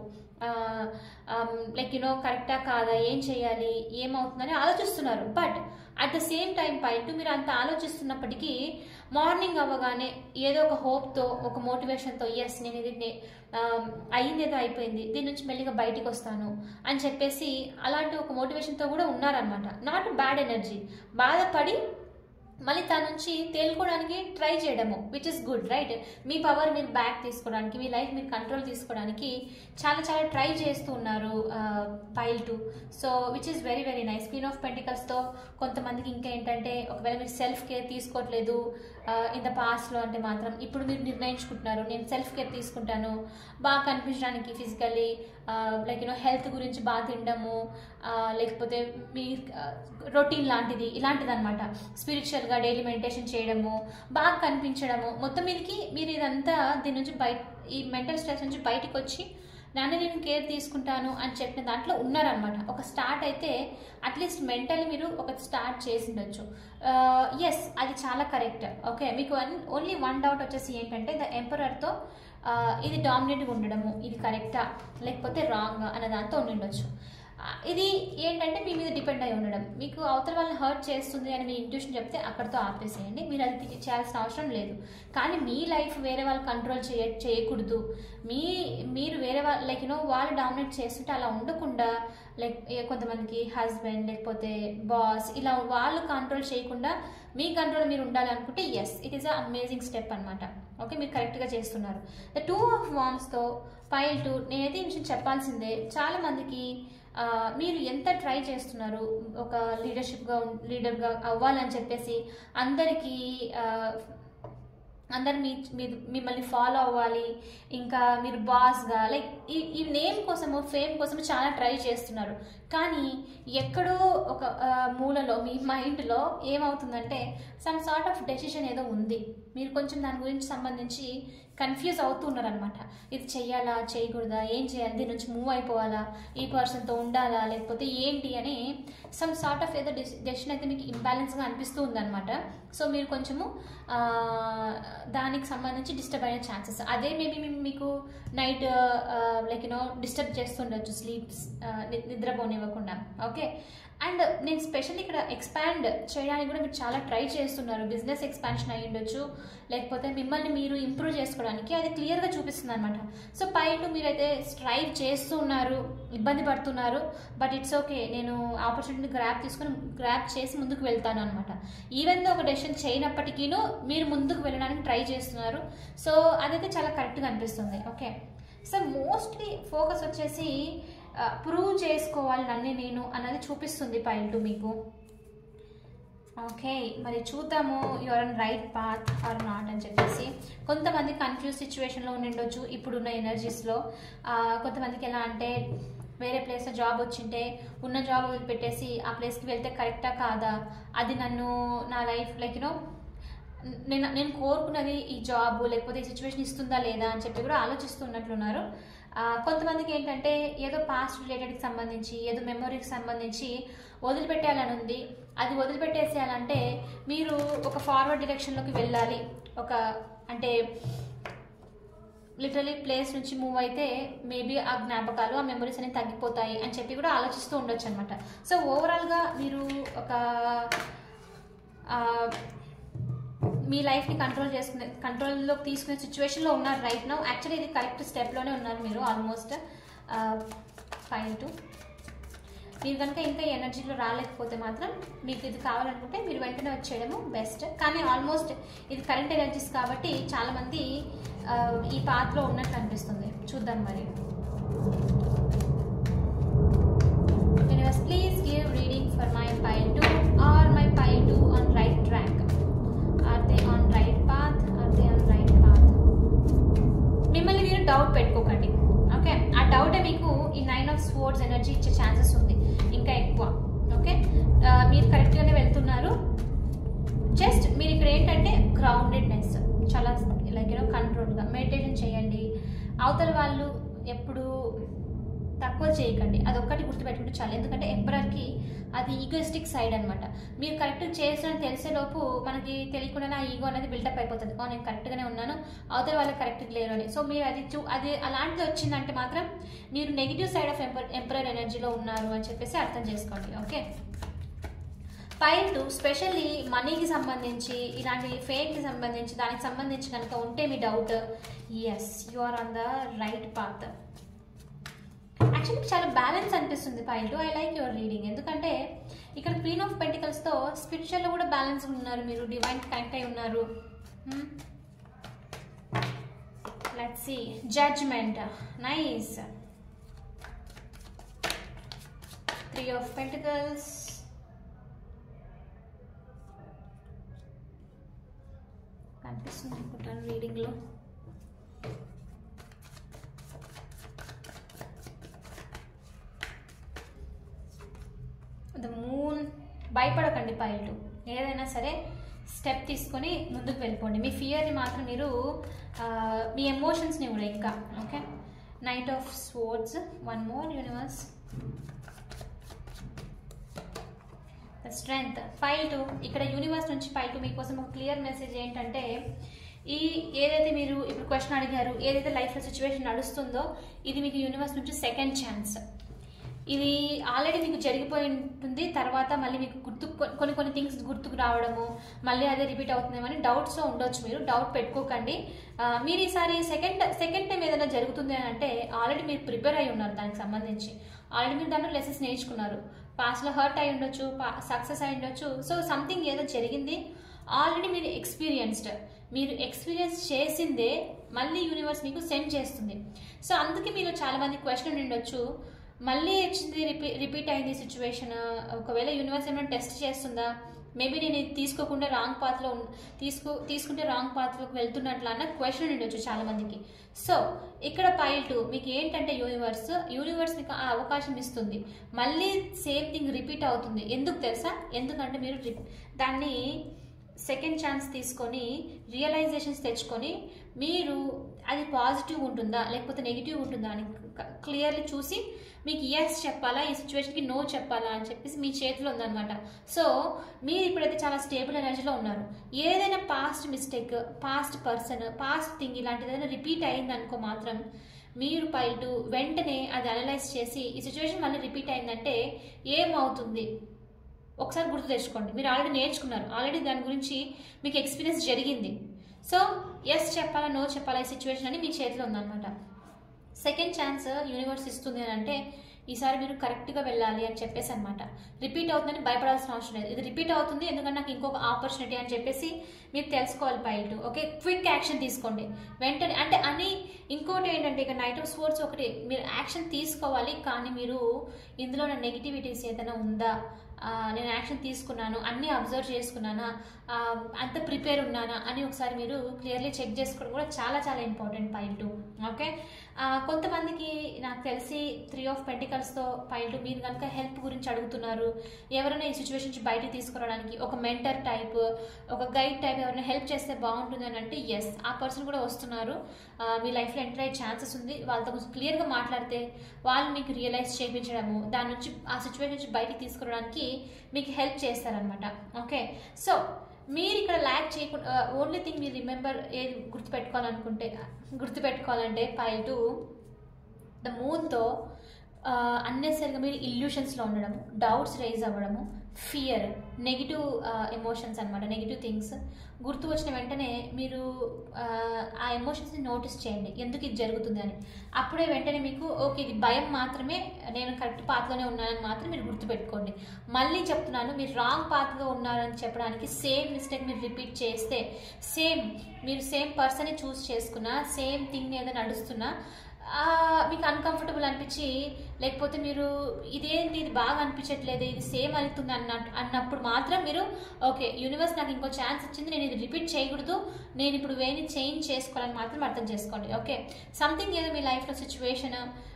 లైక్ యునో కరెక్టా కాదా ఏం చేయాలి ఏమవుతుందని ఆలోచిస్తున్నారు but at the same time పైన మీరు అంత ఆలోచిస్తున్నప్పటికీ మార్నింగ్ అవ్వగానే ఏదో ఒక హోప్తో ఒక మోటివేషన్తో ఎస్ నేను ఇది నే- ఆమ్, అయ్యింది ఏదో అయిపోయింది దీని నుంచి మెల్లిగా బయటికి వస్తాను అని చెప్పేసి అలాంటి ఒక మోటివేషన్తో కూడా ఉన్నారనమాట నాట్ బ్యాడ్ ఎనర్జీ బాధపడి మళ్ళీ దాని నుంచి తేలుకోవడానికి ట్రై చేయడము విచ్ ఇస్ గుడ్ రైట్ మీ పవర్ మీరు బ్యాక్ తీసుకోవడానికి మీ లైఫ్ మీరు కంట్రోల్ తీసుకోవడానికి చాలా చాలా ట్రై చేస్తూ ఉన్నారు pile two so which is very very nice queen of పెంటికల్స్తో కొంతమందికి ఇంకా ఏంటంటే ఒకవేళ మీరు సెల్ఫ్ కేర్ తీసుకోవట్లేదు ఇన్ ద పాస్ట్లో అంటే మాత్రం ఇప్పుడు మీరు నిర్ణయించుకుంటున్నారు నేను సెల్ఫ్ కేర్ తీసుకుంటాను బాగా కనిపించడానికి ఫిజికల్లీ లైక్ యూనో హెల్త్ గురించి బాగా తినడము ఆ, లేకపోతే మీ రొటీన్ లాంటిది ఇలాంటిది అనమాట స్పిరిచువల్గా డైలీ మెడిటేషన్ చేయడము బాగా కనిపించడము మొత్తం మీదకి మీరు ఇదంతా దీని నుంచి బయట ఈ మెంటల్ స్ట్రెస్ నుంచి బయటకు వచ్చి నన్ను నేను కేర్ తీసుకుంటాను అని చెప్పిన దాంట్లో ఉన్నారనమాట ఒక స్టార్ట్ అయితే అట్లీస్ట్ మెంటల్లీ మీరు ఒక స్టార్ట్ చేసి ఉండొచ్చు ఎస్ అది చాలా కరెక్ట్ ఓకే మీకు ఓన్లీ వన్ డౌట్ వచ్చేసి ఏంటంటే ద ఎంపరర్తో ఇది డామినేట్గా ఉండడము ఇది కరెక్టా లేకపోతే రాంగ్ అనే దాంతో ఉండి ఉండొచ్చు ఆ, ఇది ఏంటంటే మీ మీద డిపెండ్ అయి ఉండడం మీకు అవతల వాళ్ళని హర్ట్ చేస్తుంది అని మీ ఇంట్యూషన్ చెప్తే అక్కడితో ఆపేసేయండి మీరు అది తి- చేయాల్సిన అవసరం లేదు కానీ మీ లైఫ్ వేరే వాళ్ళు కంట్రోల్ చేయ చేయకూడదు మీ మీరు వేరే వాళ్ళు లైక్ యూనో వాళ్ళు డామినేట్ చేస్తుంటే అలా ఉండకుండా లైక్ ఏ- కొంతమందికి హస్బెండ్ లేకపోతే బాస్ ఇలా వాళ్ళు కంట్రోల్ చేయకుండా మీ కంట్రోల్ మీరు ఉండాలి అనుకుంటే yes it is a amazing step అనమాట ఓకే మీరు కరెక్ట్గా చేస్తున్నారు ద టూ ఆఫ్ వామ్స్తో పైల్ టూ నేనైతే ఈ విషయం చెప్పాల్సిందే చాలా మందికి ఆ, మీరు ఎంత ట్రై చేస్తున్నారు ఒక లీడర్షిప్గా లీడర్గా అవ్వాలని చెప్పేసి అందరికీ ఆ, అందరు మీ మీ- మిమ్మల్ని ఫాలో అవ్వాలి ఇంకా మీరు బాస్గా లైక్ ఈ ఈ నేమ్ కోసము ఫేమ్ కోసము చాలా ట్రై చేస్తున్నారు కానీ ఎక్కడో ఒక ఆ, మూలలో మీ మైండ్లో ఏమవుతుందంటే సమ్ సార్ట్ ఆఫ్ డెసిషన్ ఏదో ఉంది మీరు కొంచెం దాని గురించి సంబంధించి కన్ఫ్యూజ్ అవుతున్నారు అనమాట ఇది చెయ్యాలా చేయకూడదా ఏం చేయాలి దీని నుంచి మూవ్ అయిపోవాలా ఈ పర్సన్తో ఉండాలా లేకపోతే ఏంటి అని సమ్ సార్ట్ ఆఫ్ ఏదో డెసిషన్ అయితే మీకు ఇంబ్యాలెన్స్గా అనిపిస్తూ ఉందన్నమాట సో మీరు కొంచెము ఆ, దానికి సంబంధించి డిస్టర్బ్ అయిన ఛాన్సెస్ అదే మేబీ మీకు నైట్ లైక్ యూనో డిస్టర్బ్ చేస్తుండొచ్చు స్లీప్స్ నిద్రపోనివ్వకుండా ఓకే అండ్ నేను స్పెషల్లీ ఇక్కడ ఎక్స్పాండ్ చేయడానికి కూడా మీరు చాలా ట్రై చేస్తున్నారు బిజినెస్ ఎక్స్పాన్షన్ అయ్యి ఉండొచ్చు లేకపోతే మిమ్మల్ని మీరు ఇంప్రూవ్ చేసుకోవడానికి అది క్లియర్గా చూపిస్తుంది అనమాట సో పైన మీరైతే స్ట్రైవ్ చేస్తూ ఉన్నారు ఇబ్బంది పడుతున్నారు బట్ ఇట్స్ ఓకే నేను ఆపర్చునిటీని గ్రాప్ తీసుకొని గ్రాప్ చేసి ముందుకు వెళ్తాను అనమాట ఈవెన్ దో ఒక డెసిషన్ చేయనప్పటికీను మీరు ముందుకు వెళ్ళడానికి ట్రై చేస్తున్నారు సో అదైతే చాలా కరెక్ట్గా అనిపిస్తుంది ఓకే సో మోస్ట్లీ ఫోకస్ వచ్చేసి ప్రూవ్ చేసుకోవాలి నన్ను నేను అన్నది చూపిస్తుంది పైల్ టు మీకు ఓకే మరి చూద్దాము your on right path or not అని చెప్పేసి కొంతమంది కన్ఫ్యూజ్ సిచ్యువేషన్లో ఉండిండొచ్చు ఇప్పుడున్న ఎనర్జీస్లో కొంతమందికి ఎలా అంటే వేరే ప్లేస్లో జాబ్ వచ్చింటే ఉన్న జాబ్ వదిలిపెట్టేసి ఆ ప్లేస్కి వెళ్తే కరెక్టా కాదా అది నన్ను నా లైఫ్ లైక్ యూనో నేను నేను కోరుకున్నది ఈ జాబ్ లేకపోతే ఈ సిచ్యువేషన్ ఇస్తుందా లేదా అని చెప్పి కూడా ఆలోచిస్తున్నట్లున్నారు ఆ, కొంతమందికి ఏంటంటే ఏదో పాస్ట్ రిలేటెడ్కి సంబంధించి ఏదో మెమొరీకి సంబంధించి వదిలిపెట్టేయాలని ఉంది అది వదిలిపెట్టేసేయాలంటే మీరు ఒక ఫార్వర్డ్ డైరెక్షన్లోకి వెళ్ళాలి ఒక అంటే లిటరలీ ప్లేస్ నుంచి మూవ్ అయితే మేబీ ఆ జ్ఞాపకాలు ఆ మెమరీస్ అనేవి తగ్గిపోతాయి అని చెప్పి కూడా ఆలోచిస్తూ ఉండొచ్చు అనమాట సో ఓవరాల్గా మీరు ఒక ఆ, మీ లైఫ్ని కంట్రోల్ చేసుకునే కంట్రోల్లోకి తీసుకునే సిచ్యువేషన్లో ఉన్నారు రైట్ నౌ యాక్చువల్లీ ఇది కరెక్ట్ స్టెప్లోనే ఉన్నారు మీరు ఆల్మోస్ట్ ఫైవ్ టు మీరు కనుక ఇంకా ఈ ఎనర్జీలో రాలేకపోతే మాత్రం మీకు ఇది కావాలనుకుంటే మీరు వెంటనే వచ్చేయడము బెస్ట్ కానీ ఆల్మోస్ట్ ఇది కరెంట్ ఎనర్జీస్ కాబట్టి చాలామంది ఆ, ఈ పాత్రలో ఉన్నట్లు అనిపిస్తుంది చూద్దాం మరి universe please give reading for my pile two or my pile two on right track are they on right path are they on right path మిమ్మల్ని మీరు డౌట్ పెట్టుకోకండి ఓకే ఆ డౌటే మీకు ఈ నైన్ ఆఫ్ స్పోర్ట్స్ ఎనర్జీ ఇచ్చే chances ఉంది ఇంకా ఎక్కువ ఓకే ఆ, మీరు కరెక్ట్గానే వెళ్తున్నారు జస్ట్ మీరు ఇక్కడ ఏంటంటే గ్రౌండెడ్నెస్ చాలా లైక్ యూనో కంట్రోల్గా మెడిటేషన్ చేయండి అవతల వాళ్ళు ఎప్పుడు తక్కువ చేయకండి అదొక్కటి గుర్తుపెట్టుకుంటే చాలు ఎందుకంటే ఎంపరర్కి అది ఈగోయిస్టిక్ సైడ్ అనమాట మీరు కరెక్ట్ చేసిన తెలిసేలోపు మనకి తెలియకుండా ఆ ఈగో అనేది బిల్డప్ అయిపోతుంది ఓ నేను కరెక్ట్గానే ఉన్నాను అవతల వాళ్ళకి కరెక్ట్ లేరు అని సో మీరు అది చూ అది అలాంటిది వచ్చిందంటే మాత్రం మీరు నెగిటివ్ సైడ్ ఆఫ్ ఎంపర్ ఎంపరర్ ఎనర్జీలో ఉన్నారు అని చెప్పేసి అర్థం చేసుకోండి ఓకే ఫైవ్ టు స్పెషల్లీ మనీకి సంబంధించి ఇలాంటి ఫేమ్కి సంబంధించి దానికి సంబంధించి కనుక ఉంటే మీ doubt yes you are on the right path actually చాలా బ్యాలెన్స్ అనిపిస్తుంది five two I like your reading ఎందుకంటే ఇక్కడ క్వీన్ ఆఫ్ పెంటికల్స్తో స్పిరిచువల్లో కూడా బ్యాలెన్స్ ఉన్నారు మీరు డివైన్ కనెక్ట్ అయి ఉన్నారు let's see judgement nice three of pentacles కనిపిస్తుంది అనుకుంటాను రీడింగ్లో ద మూన్ భయపడకండి పైలటు ఏదైనా సరే స్టెప్ తీసుకొని ముందుకు వెళ్ళిపోండి మీ ఫియర్ని మాత్రం మీరు ఆ, మీ ఎమోషన్స్ని కూడా ఇంకా okay knight of swords one more universe the strength pile two ఇక్కడ యూనివర్స్ నుంచి ఫైల్ టు మీకోసం ఒక క్లియర్ మెసేజ్ ఏంటంటే ఈ ఏదైతే మీరు ఇప్పుడు క్వశ్చన్ అడిగారు ఏదైతే లైఫ్లో సిచ్యువేషన్ నడుస్తుందో ఇది మీకు యూనివర్స్ నుంచి సెకండ్ ఛాన్స్ ఇది ఆల్రెడీ మీకు జరిగిపోయి ఉంటుంది తర్వాత మళ్ళీ మీకు గుర్తు కొన్ని కొన్ని థింగ్స్ గుర్తుకు రావడము మళ్ళీ అదే రిపీట్ అవుతుందేమని డౌట్స్లో ఉండొచ్చు మీరు డౌట్ పెట్టుకోకండి ఆ, మీరు ఈసారి సెకండ్ సెకండ్ టైం ఏదైనా జరుగుతుంది అని అంటే ఆల్రెడీ మీరు ప్రిపేర్ అయి ఉన్నారు దానికి సంబంధించి ఆల్రెడీ మీరు దాంట్లో లెసన్స్ నేర్చుకున్నారు పాస్ట్లో హర్ట్ అయి ఉండొచ్చు సక్సెస్ అయి ఉండొచ్చు సో సంథింగ్ ఏదో జరిగింది ఆల్రెడీ మీరు ఎక్స్పీరియన్స్డ్ మీరు ఎక్స్పీరియన్స్ చేసిందే మళ్ళీ యూనివర్స్ మీకు సెండ్ చేస్తుంది సో అందుకే మీరు చాలా మంది క్వశ్చన్ ఉండొచ్చు మళ్ళీ వచ్చింది రిపీ రిపీట్ అయింది సిచ్యువేషన్ ఒకవేళ యూనివర్స్ ఏమైనా టెస్ట్ చేస్తుందా మేబీ నేను ఇది తీసుకోకుండా రాంగ్ పాత్లో తీసుకో తీసుకుంటే రాంగ్ పాత్లోకి వెళ్తున్నట్లు అన్న క్వశ్చన్ ఉండొచ్చు చాలా మందికి సో ఇక్కడ పైల్ టు మీకు ఏంటంటే యూనివర్స్ యూనివర్స్ మీకు ఆ అవకాశం ఇస్తుంది మళ్ళీ సేమ్ థింగ్ రిపీట్ అవుతుంది ఎందుకు తెలుసా ఎందుకంటే మీరు రి- దాన్ని సెకండ్ ఛాన్స్ తీసుకొని రియలైజేషన్స్ తెచ్చుకొని మీరు అది పాజిటివ్ ఉంటుందా లేకపోతే నెగిటివ్ ఉంటుందా అని క్లియర్లీ చూసి మీకు ఎస్ చెప్పాలా ఈ సిచ్యువేషన్కి నో చెప్పాలా అని చెప్పేసి మీ చేతిలో ఉందన్నమాట సో మీరు ఇప్పుడైతే చాలా స్టేబుల్ ఎనర్జీలో ఉన్నారు ఏదైనా past mistake past person past thing ఇలాంటిది ఏదైనా రిపీట్ అయిందనుకో మాత్రం మీరు పైటు వెంటనే అది అనలైజ్ చేసి ఈ సిచ్యువేషన్ మళ్ళీ రిపీట్ అయిందంటే ఏమవుతుంది ఒకసారి గుర్తు తెచ్చుకోండి మీరు ఆల్రెడీ నేర్చుకున్నారు ఆల్రెడీ దాని గురించి మీకు ఎక్స్పీరియన్స్ జరిగింది సో ఎస్ చెప్పాలా నో చెప్పాలా ఈ సిచ్యువేషన్ అని మీ చేతిలో ఉందన్నమాట సెకండ్ ఛాన్స్ యూనివర్స్ ఇస్తుంది అని అంటే ఈసారి మీరు కరెక్ట్గా వెళ్ళాలి అని చెప్పేసి అనమాట రిపీట్ అవుతుందని భయపడాల్సిన అవసరం లేదు ఇది రిపీట్ అవుతుంది ఎందుకంటే నాకు ఇంకొక ఆపర్చునిటీ అని చెప్పేసి మీరు తెలుసుకోవాలి పైలట్ ఓకే క్విక్ యాక్షన్ తీసుకోండి వెంటనే అంటే అని ఇంకోటి ఏంటంటే ఇక నైట్ ఆఫ్ స్పోర్ట్స్ ఒకటి మీరు యాక్షన్ తీసుకోవాలి కానీ మీరు ఇందులో నెగిటివిటీస్ ఏదైనా ఉందా ఆ, నేను యాక్షన్ తీసుకున్నాను అన్నీ అబ్జర్వ్ చేసుకున్నానా ఆ, అంత ప్రిపేర్ ఉన్నానా అని ఒకసారి మీరు క్లియర్లీ చెక్ చేసుకోవడం కూడా చాలా చాలా ఇంపార్టెంట్ పైల్ టూ ఓకే ఆ, కొంతమందికి నాకు తెలిసి త్రీ ఆఫ్ పెంటికల్స్తో పైల్ టూ మీరు కనుక హెల్ప్ గురించి అడుగుతున్నారు ఎవరైనా ఈ సిచ్యువేషన్ నుంచి బయటికి తీసుకురావడానికి ఒక మెంటర్ టైప్ ఒక గైడ్ టైప్ ఎవరైనా హెల్ప్ చేస్తే బాగుంటుంది అని అంటే ఎస్ ఆ పర్సన్ కూడా వస్తున్నారు ఆ, మీ లైఫ్లో ఎంటర్ అయ్యే ఛాన్సెస్ ఉంది వాళ్ళతో కొంచెం క్లియర్గా మాట్లాడితే వాళ్ళు మీకు రియలైజ్ చేయించడము దాని నుంచి ఆ సిచ్యువేషన్ నుంచి బయటికి తీసుకురావడానికి మీకు హెల్ప్ చేస్తారనమాట ఓకే సో మీరు ఇక్కడ ల్యాక్ చేయకుండా ఓన్లీ థింగ్ మీరు రిమెంబర్ ఏది గుర్తుపెట్టుకోవాలనుకుంటే గుర్తుపెట్టుకోవాలంటే పైల్ టు ద మూన్తో అన్నెసరిగా మీరు ఇల్యూషన్స్లో ఉండడము డౌట్స్ రైజ్ అవ్వడము ఫియర్ నెగిటివ్ ఎమోషన్స్ అనమాట నెగిటివ్ థింగ్స్ గుర్తు వచ్చిన వెంటనే మీరు ఆ, ఆ ఎమోషన్స్ని నోటీస్ చేయండి ఎందుకు ఇది జరుగుతుంది అని అప్పుడే వెంటనే మీకు ఓకే ఇది భయం మాత్రమే నేను కరెక్ట్ పాత్రలోనే ఉన్నానని మాత్రం మీరు గుర్తుపెట్టుకోండి మళ్ళీ చెప్తున్నాను మీరు రాంగ్ పాత్రలో ఉన్నారని చెప్పడానికి సేమ్ మిస్టేక్ మీరు రిపీట్ చేస్తే సేమ్ మీరు సేమ్ పర్సన్ని చూస్ చేసుకున్నా సేమ్ థింగ్ ఏదో నడుస్తున్నా ఆ, మీకు అన్కంఫర్టబుల్ అనిపించి లేకపోతే మీరు ఇదేంటి ఇది బాగా అనిపించట్లేదు ఇది సేమ్ అవుతుంది అన్న అన్నప్పుడు మాత్రం మీరు ఓకే యూనివర్స్ నాకు ఇంకో ఛాన్స్ ఇచ్చింది నేను ఇది రిపీట్ చేయకూడదు నేను ఇప్పుడు వేని చేంజ్ చేసుకోవాలని మాత్రం అర్థం చేసుకోండి ఓకే సంథింగ్ ఏదో మీ లైఫ్లో సిచ్యువేషన్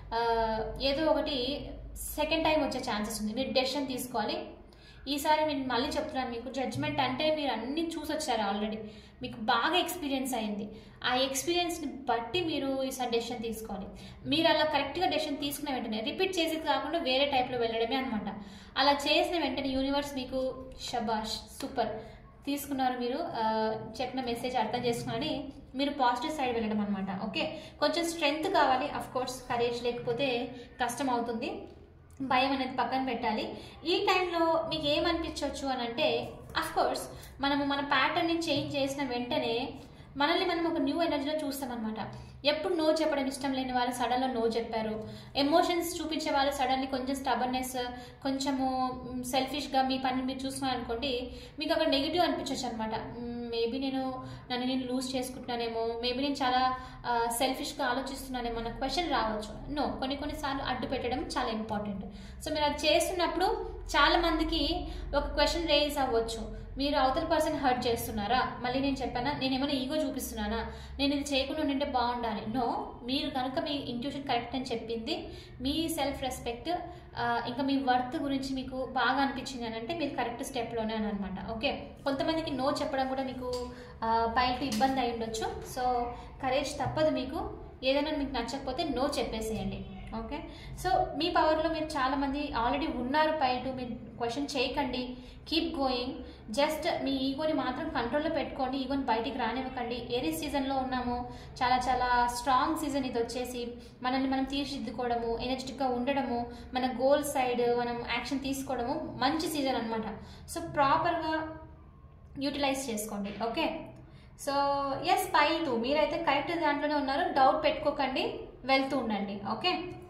ఏదో ఒకటి సెకండ్ టైం వచ్చే ఛాన్సెస్ ఉంది మీరు డెసిషన్ తీసుకోవాలి ఈసారి నేను మళ్ళీ చెప్తున్నాను మీకు జడ్జ్మెంట్ అంటే మీరు అన్నీ చూసి వచ్చారు ఆల్రెడీ మీకు బాగా ఎక్స్పీరియన్స్ అయింది ఆ ఎక్స్పీరియన్స్ని బట్టి మీరు ఈసారి డెసిషన్ తీసుకోవాలి మీరు అలా కరెక్ట్గా డెసిషన్ తీసుకున్న వెంటనే రిపీట్ చేసేది కాకుండా వేరే టైప్లో వెళ్ళడమే అనమాట అలా చేసిన వెంటనే యూనివర్స్ మీకు షబాష్ సూపర్ తీసుకున్నారు మీరు ఆ, చెప్పిన మెసేజ్ అర్థం చేసుకుని మీరు పాజిటివ్ సైడ్ వెళ్ళడం అనమాట ఓకే కొంచెం స్ట్రెంగ్త్ కావాలి అఫ్ కోర్స్ కరేజ్ లేకపోతే కష్టం అవుతుంది భయం అనేది పక్కన పెట్టాలి ఈ టైంలో మీకు ఏమనిపించవచ్చు అని అంటే అఫ్ కోర్స్ మనము మన ప్యాటర్న్ని చేంజ్ చేసిన వెంటనే మనల్ని మనం ఒక న్యూ ఎనర్జీలో చూస్తామన్నమాట ఎప్పుడు నో చెప్పడం ఇష్టం లేని వాళ్ళు సడన్లో నో చెప్పారు ఎమోషన్స్ చూపించే వాళ్ళు సడన్లీ కొంచెం స్టబర్నెస్ కొంచెము సెల్ఫిష్గా మీ పని మీరు చూస్తున్నారు అనుకోండి మీకు అక్కడ నెగిటివ్ అనిపించవచ్చు అనమాట మేబీ నేను నన్ను నేను లూజ్ చేసుకుంటున్నానేమో మేబీ నేను చాలా సెల్ఫిష్గా ఆలోచిస్తున్నానేమో అన్న క్వశ్చన్ రావచ్చు నో కొన్ని కొన్నిసార్లు అడ్డు పెట్టడం చాలా ఇంపార్టెంట్ సో మీరు అది చేస్తున్నప్పుడు చాలా మందికి ఒక క్వశ్చన్ రేజ్ అవ్వచ్చు మీరు అవతల పర్సన్ హర్ట్ చేస్తున్నారా మళ్ళీ నేను చెప్పానా నేను ఏమైనా ఈగో చూపిస్తున్నానా నేను ఇది చేయకుండా ఉంటే బాగుండాలి నో మీరు కనుక మీ ఇంట్యూషన్ కరెక్ట్ అని చెప్పింది మీ సెల్ఫ్ రెస్పెక్ట్ ఇంకా మీ వర్త్ గురించి మీకు బాగా అనిపించింది అని అంటే మీరు కరెక్ట్ స్టెప్లోనే అని అనమాట ఓకే కొంతమందికి నో చెప్పడం కూడా మీకు పైకి ఇబ్బంది అయి ఉండొచ్చు సో కరేజ్ తప్పదు మీకు ఏదైనా మీకు నచ్చకపోతే నో చెప్పేసేయండి ఓకే సో మీ పవర్లో మీరు చాలామంది ఆల్రెడీ ఉన్నారు పైటు మీరు క్వశ్చన్ చేయకండి కీప్ గోయింగ్ జస్ట్ మీ ఈగోని మాత్రం కంట్రోల్లో పెట్టుకోండి ఈగోని బయటికి రానివ్వకండి ఏరీ సీజన్లో ఉన్నాము చాలా చాలా స్ట్రాంగ్ సీజన్ ఇది వచ్చేసి మనల్ని మనం తీర్చిదిద్దుకోవడము ఎనర్జెటిక్గా ఉండడము మన గోల్ సైడ్ మనం యాక్షన్ తీసుకోవడము మంచి సీజన్ అనమాట సో ప్రాపర్గా యూటిలైజ్ చేసుకోండి okay so yes pile two మీరైతే కరెక్ట్ దాంట్లోనే ఉన్నారు డౌట్ పెట్టుకోకండి వెళ్తూ ఉండండి ఓకే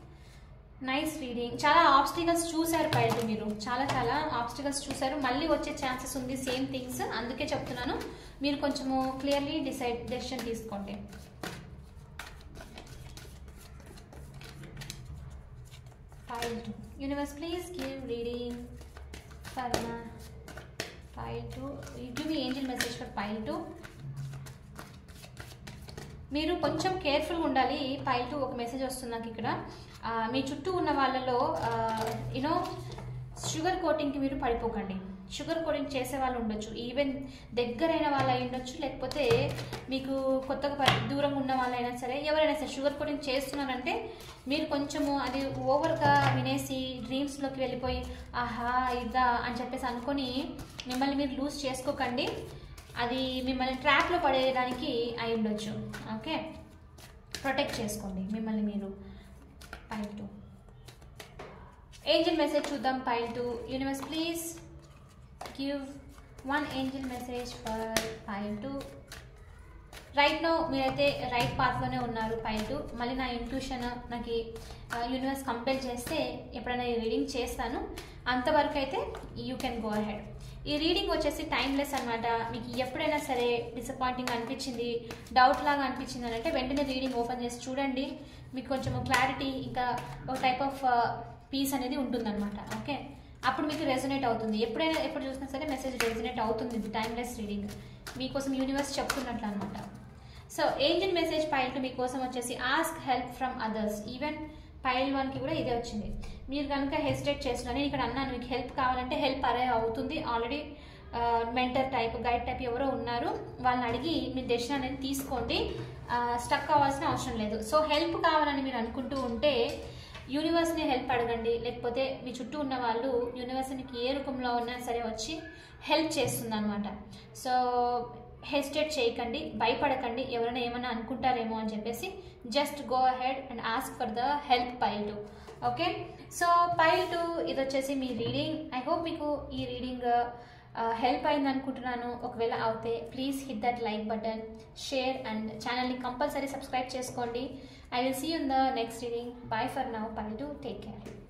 నైస్ రీడింగ్ చాలా ఆబ్స్టికల్స్ చూశారు పై టూ మీరు చాలా చాలా ఆబ్స్టికల్స్ చూశారు మళ్ళీ వచ్చే ఛాన్సెస్ ఉంది సేమ్ థింగ్స్ అందుకే చెప్తున్నాను మీరు కొంచెము క్లియర్లీ డిసైడ్ డెసిషన్ తీసుకోండి pile two universe please give reading for pile two give me angel message for pile two మీరు కొంచెం కేర్ఫుల్గా ఉండాలి పైల్ టు ఒక మెసేజ్ వస్తుంది నాకు ఇక్కడ ఆ, మీ చుట్టూ ఉన్న వాళ్ళలో యూనో షుగర్ కోటింగ్కి మీరు పడిపోకండి షుగర్ కోటింగ్ చేసే వాళ్ళు ఉండొచ్చు ఈవెన్ దగ్గరైన వాళ్ళు అయి ఉండొచ్చు లేకపోతే మీకు కొత్తగా పరి దూరంగా ఉన్న వాళ్ళైనా సరే ఎవరైనా సరే షుగర్ కోటింగ్ చేస్తున్నారంటే మీరు కొంచెము అది ఓవర్గా వినేసి డ్రీమ్స్లోకి వెళ్ళిపోయి ఆహా ఇదా అని చెప్పేసి అనుకొని మిమ్మల్ని మీరు లూజ్ చేసుకోకండి అది మిమ్మల్ని ట్రాప్లో పడేయడానికి అయి ఉండొచ్చు ఓకే ప్రొటెక్ట్ చేసుకోండి మిమ్మల్ని మీరు పైల్ టూ ఏంజిల్ మెసేజ్ చూద్దాం pile two universe please give one angel message for pile two right no మీరైతే రైట్ పాత్లోనే ఉన్నారు పైల్ టూ మళ్ళీ నా ఇంట్యూషన్ నాకు యూనివర్స్ కంపేర్ చేస్తే ఎప్పుడైనా ఈ రీడింగ్ చేస్తాను అంతవరకు అయితే యూ కెన్ గో అహెడ్ ఈ రీడింగ్ వచ్చేసి టైమ్లెస్ అనమాట మీకు ఎప్పుడైనా సరే డిసప్పాయింటింగ్ అనిపించింది డౌట్ లాగా అనిపించింది అని అంటే వెంటనే రీడింగ్ ఓపెన్ చేసి చూడండి మీకు కొంచెం క్లారిటీ ఇంకా ఒక టైప్ ఆఫ్ పీస్ అనేది ఉంటుందన్నమాట ఓకే అప్పుడు మీకు రెజొనేట్ అవుతుంది ఎప్పుడైనా ఎప్పుడు చూసినా సరే మెసేజ్ రెజొనేట్ అవుతుంది ఇది టైమ్లెస్ రీడింగ్ మీకోసం యూనివర్స్ చెప్తున్నట్లు అనమాట so angel message pile two మీకోసం వచ్చేసి ask help from others even pile వన్కి కూడా ఇదే వచ్చింది మీరు కనుక హెసిటేట్ చేస్తున్నారు నేను ఇక్కడ అన్నాను మీకు హెల్ప్ కావాలంటే హెల్ప్ అరే అవుతుంది already mentor type guide type ఎవరో ఉన్నారు వాళ్ళని అడిగి మీ డెసిషన్ అనేది తీసుకోండి స్టక్ అవ్వాల్సిన అవసరం లేదు సో హెల్ప్ కావాలని మీరు అనుకుంటూ ఉంటే యూనివర్స్ని హెల్ప్ అడగండి లేకపోతే మీ చుట్టూ ఉన్న వాళ్ళు యూనివర్స్ మీకు ఏ రూపంలో ఉన్నా సరే వచ్చి హెల్ప్ చేస్తుంది అనమాట సో హెసిటేట్ చేయకండి భయపడకండి ఎవరైనా ఏమైనా అనుకుంటారేమో అని చెప్పేసి just go ahead and ask for the help పైల్ టు ఓకే సో పైల్ టు ఇది వచ్చేసి మీ రీడింగ్ ఐ హోప్ మీకు ఈ రీడింగ్ హెల్ప్ అయింది అనుకుంటున్నాను ఒకవేళ అవుతే please hit that like button share and ఛానల్ని కంపల్సరీ సబ్స్క్రైబ్ చేసుకోండి I will see in the next reading bye for now పై టు టేక్ కేర్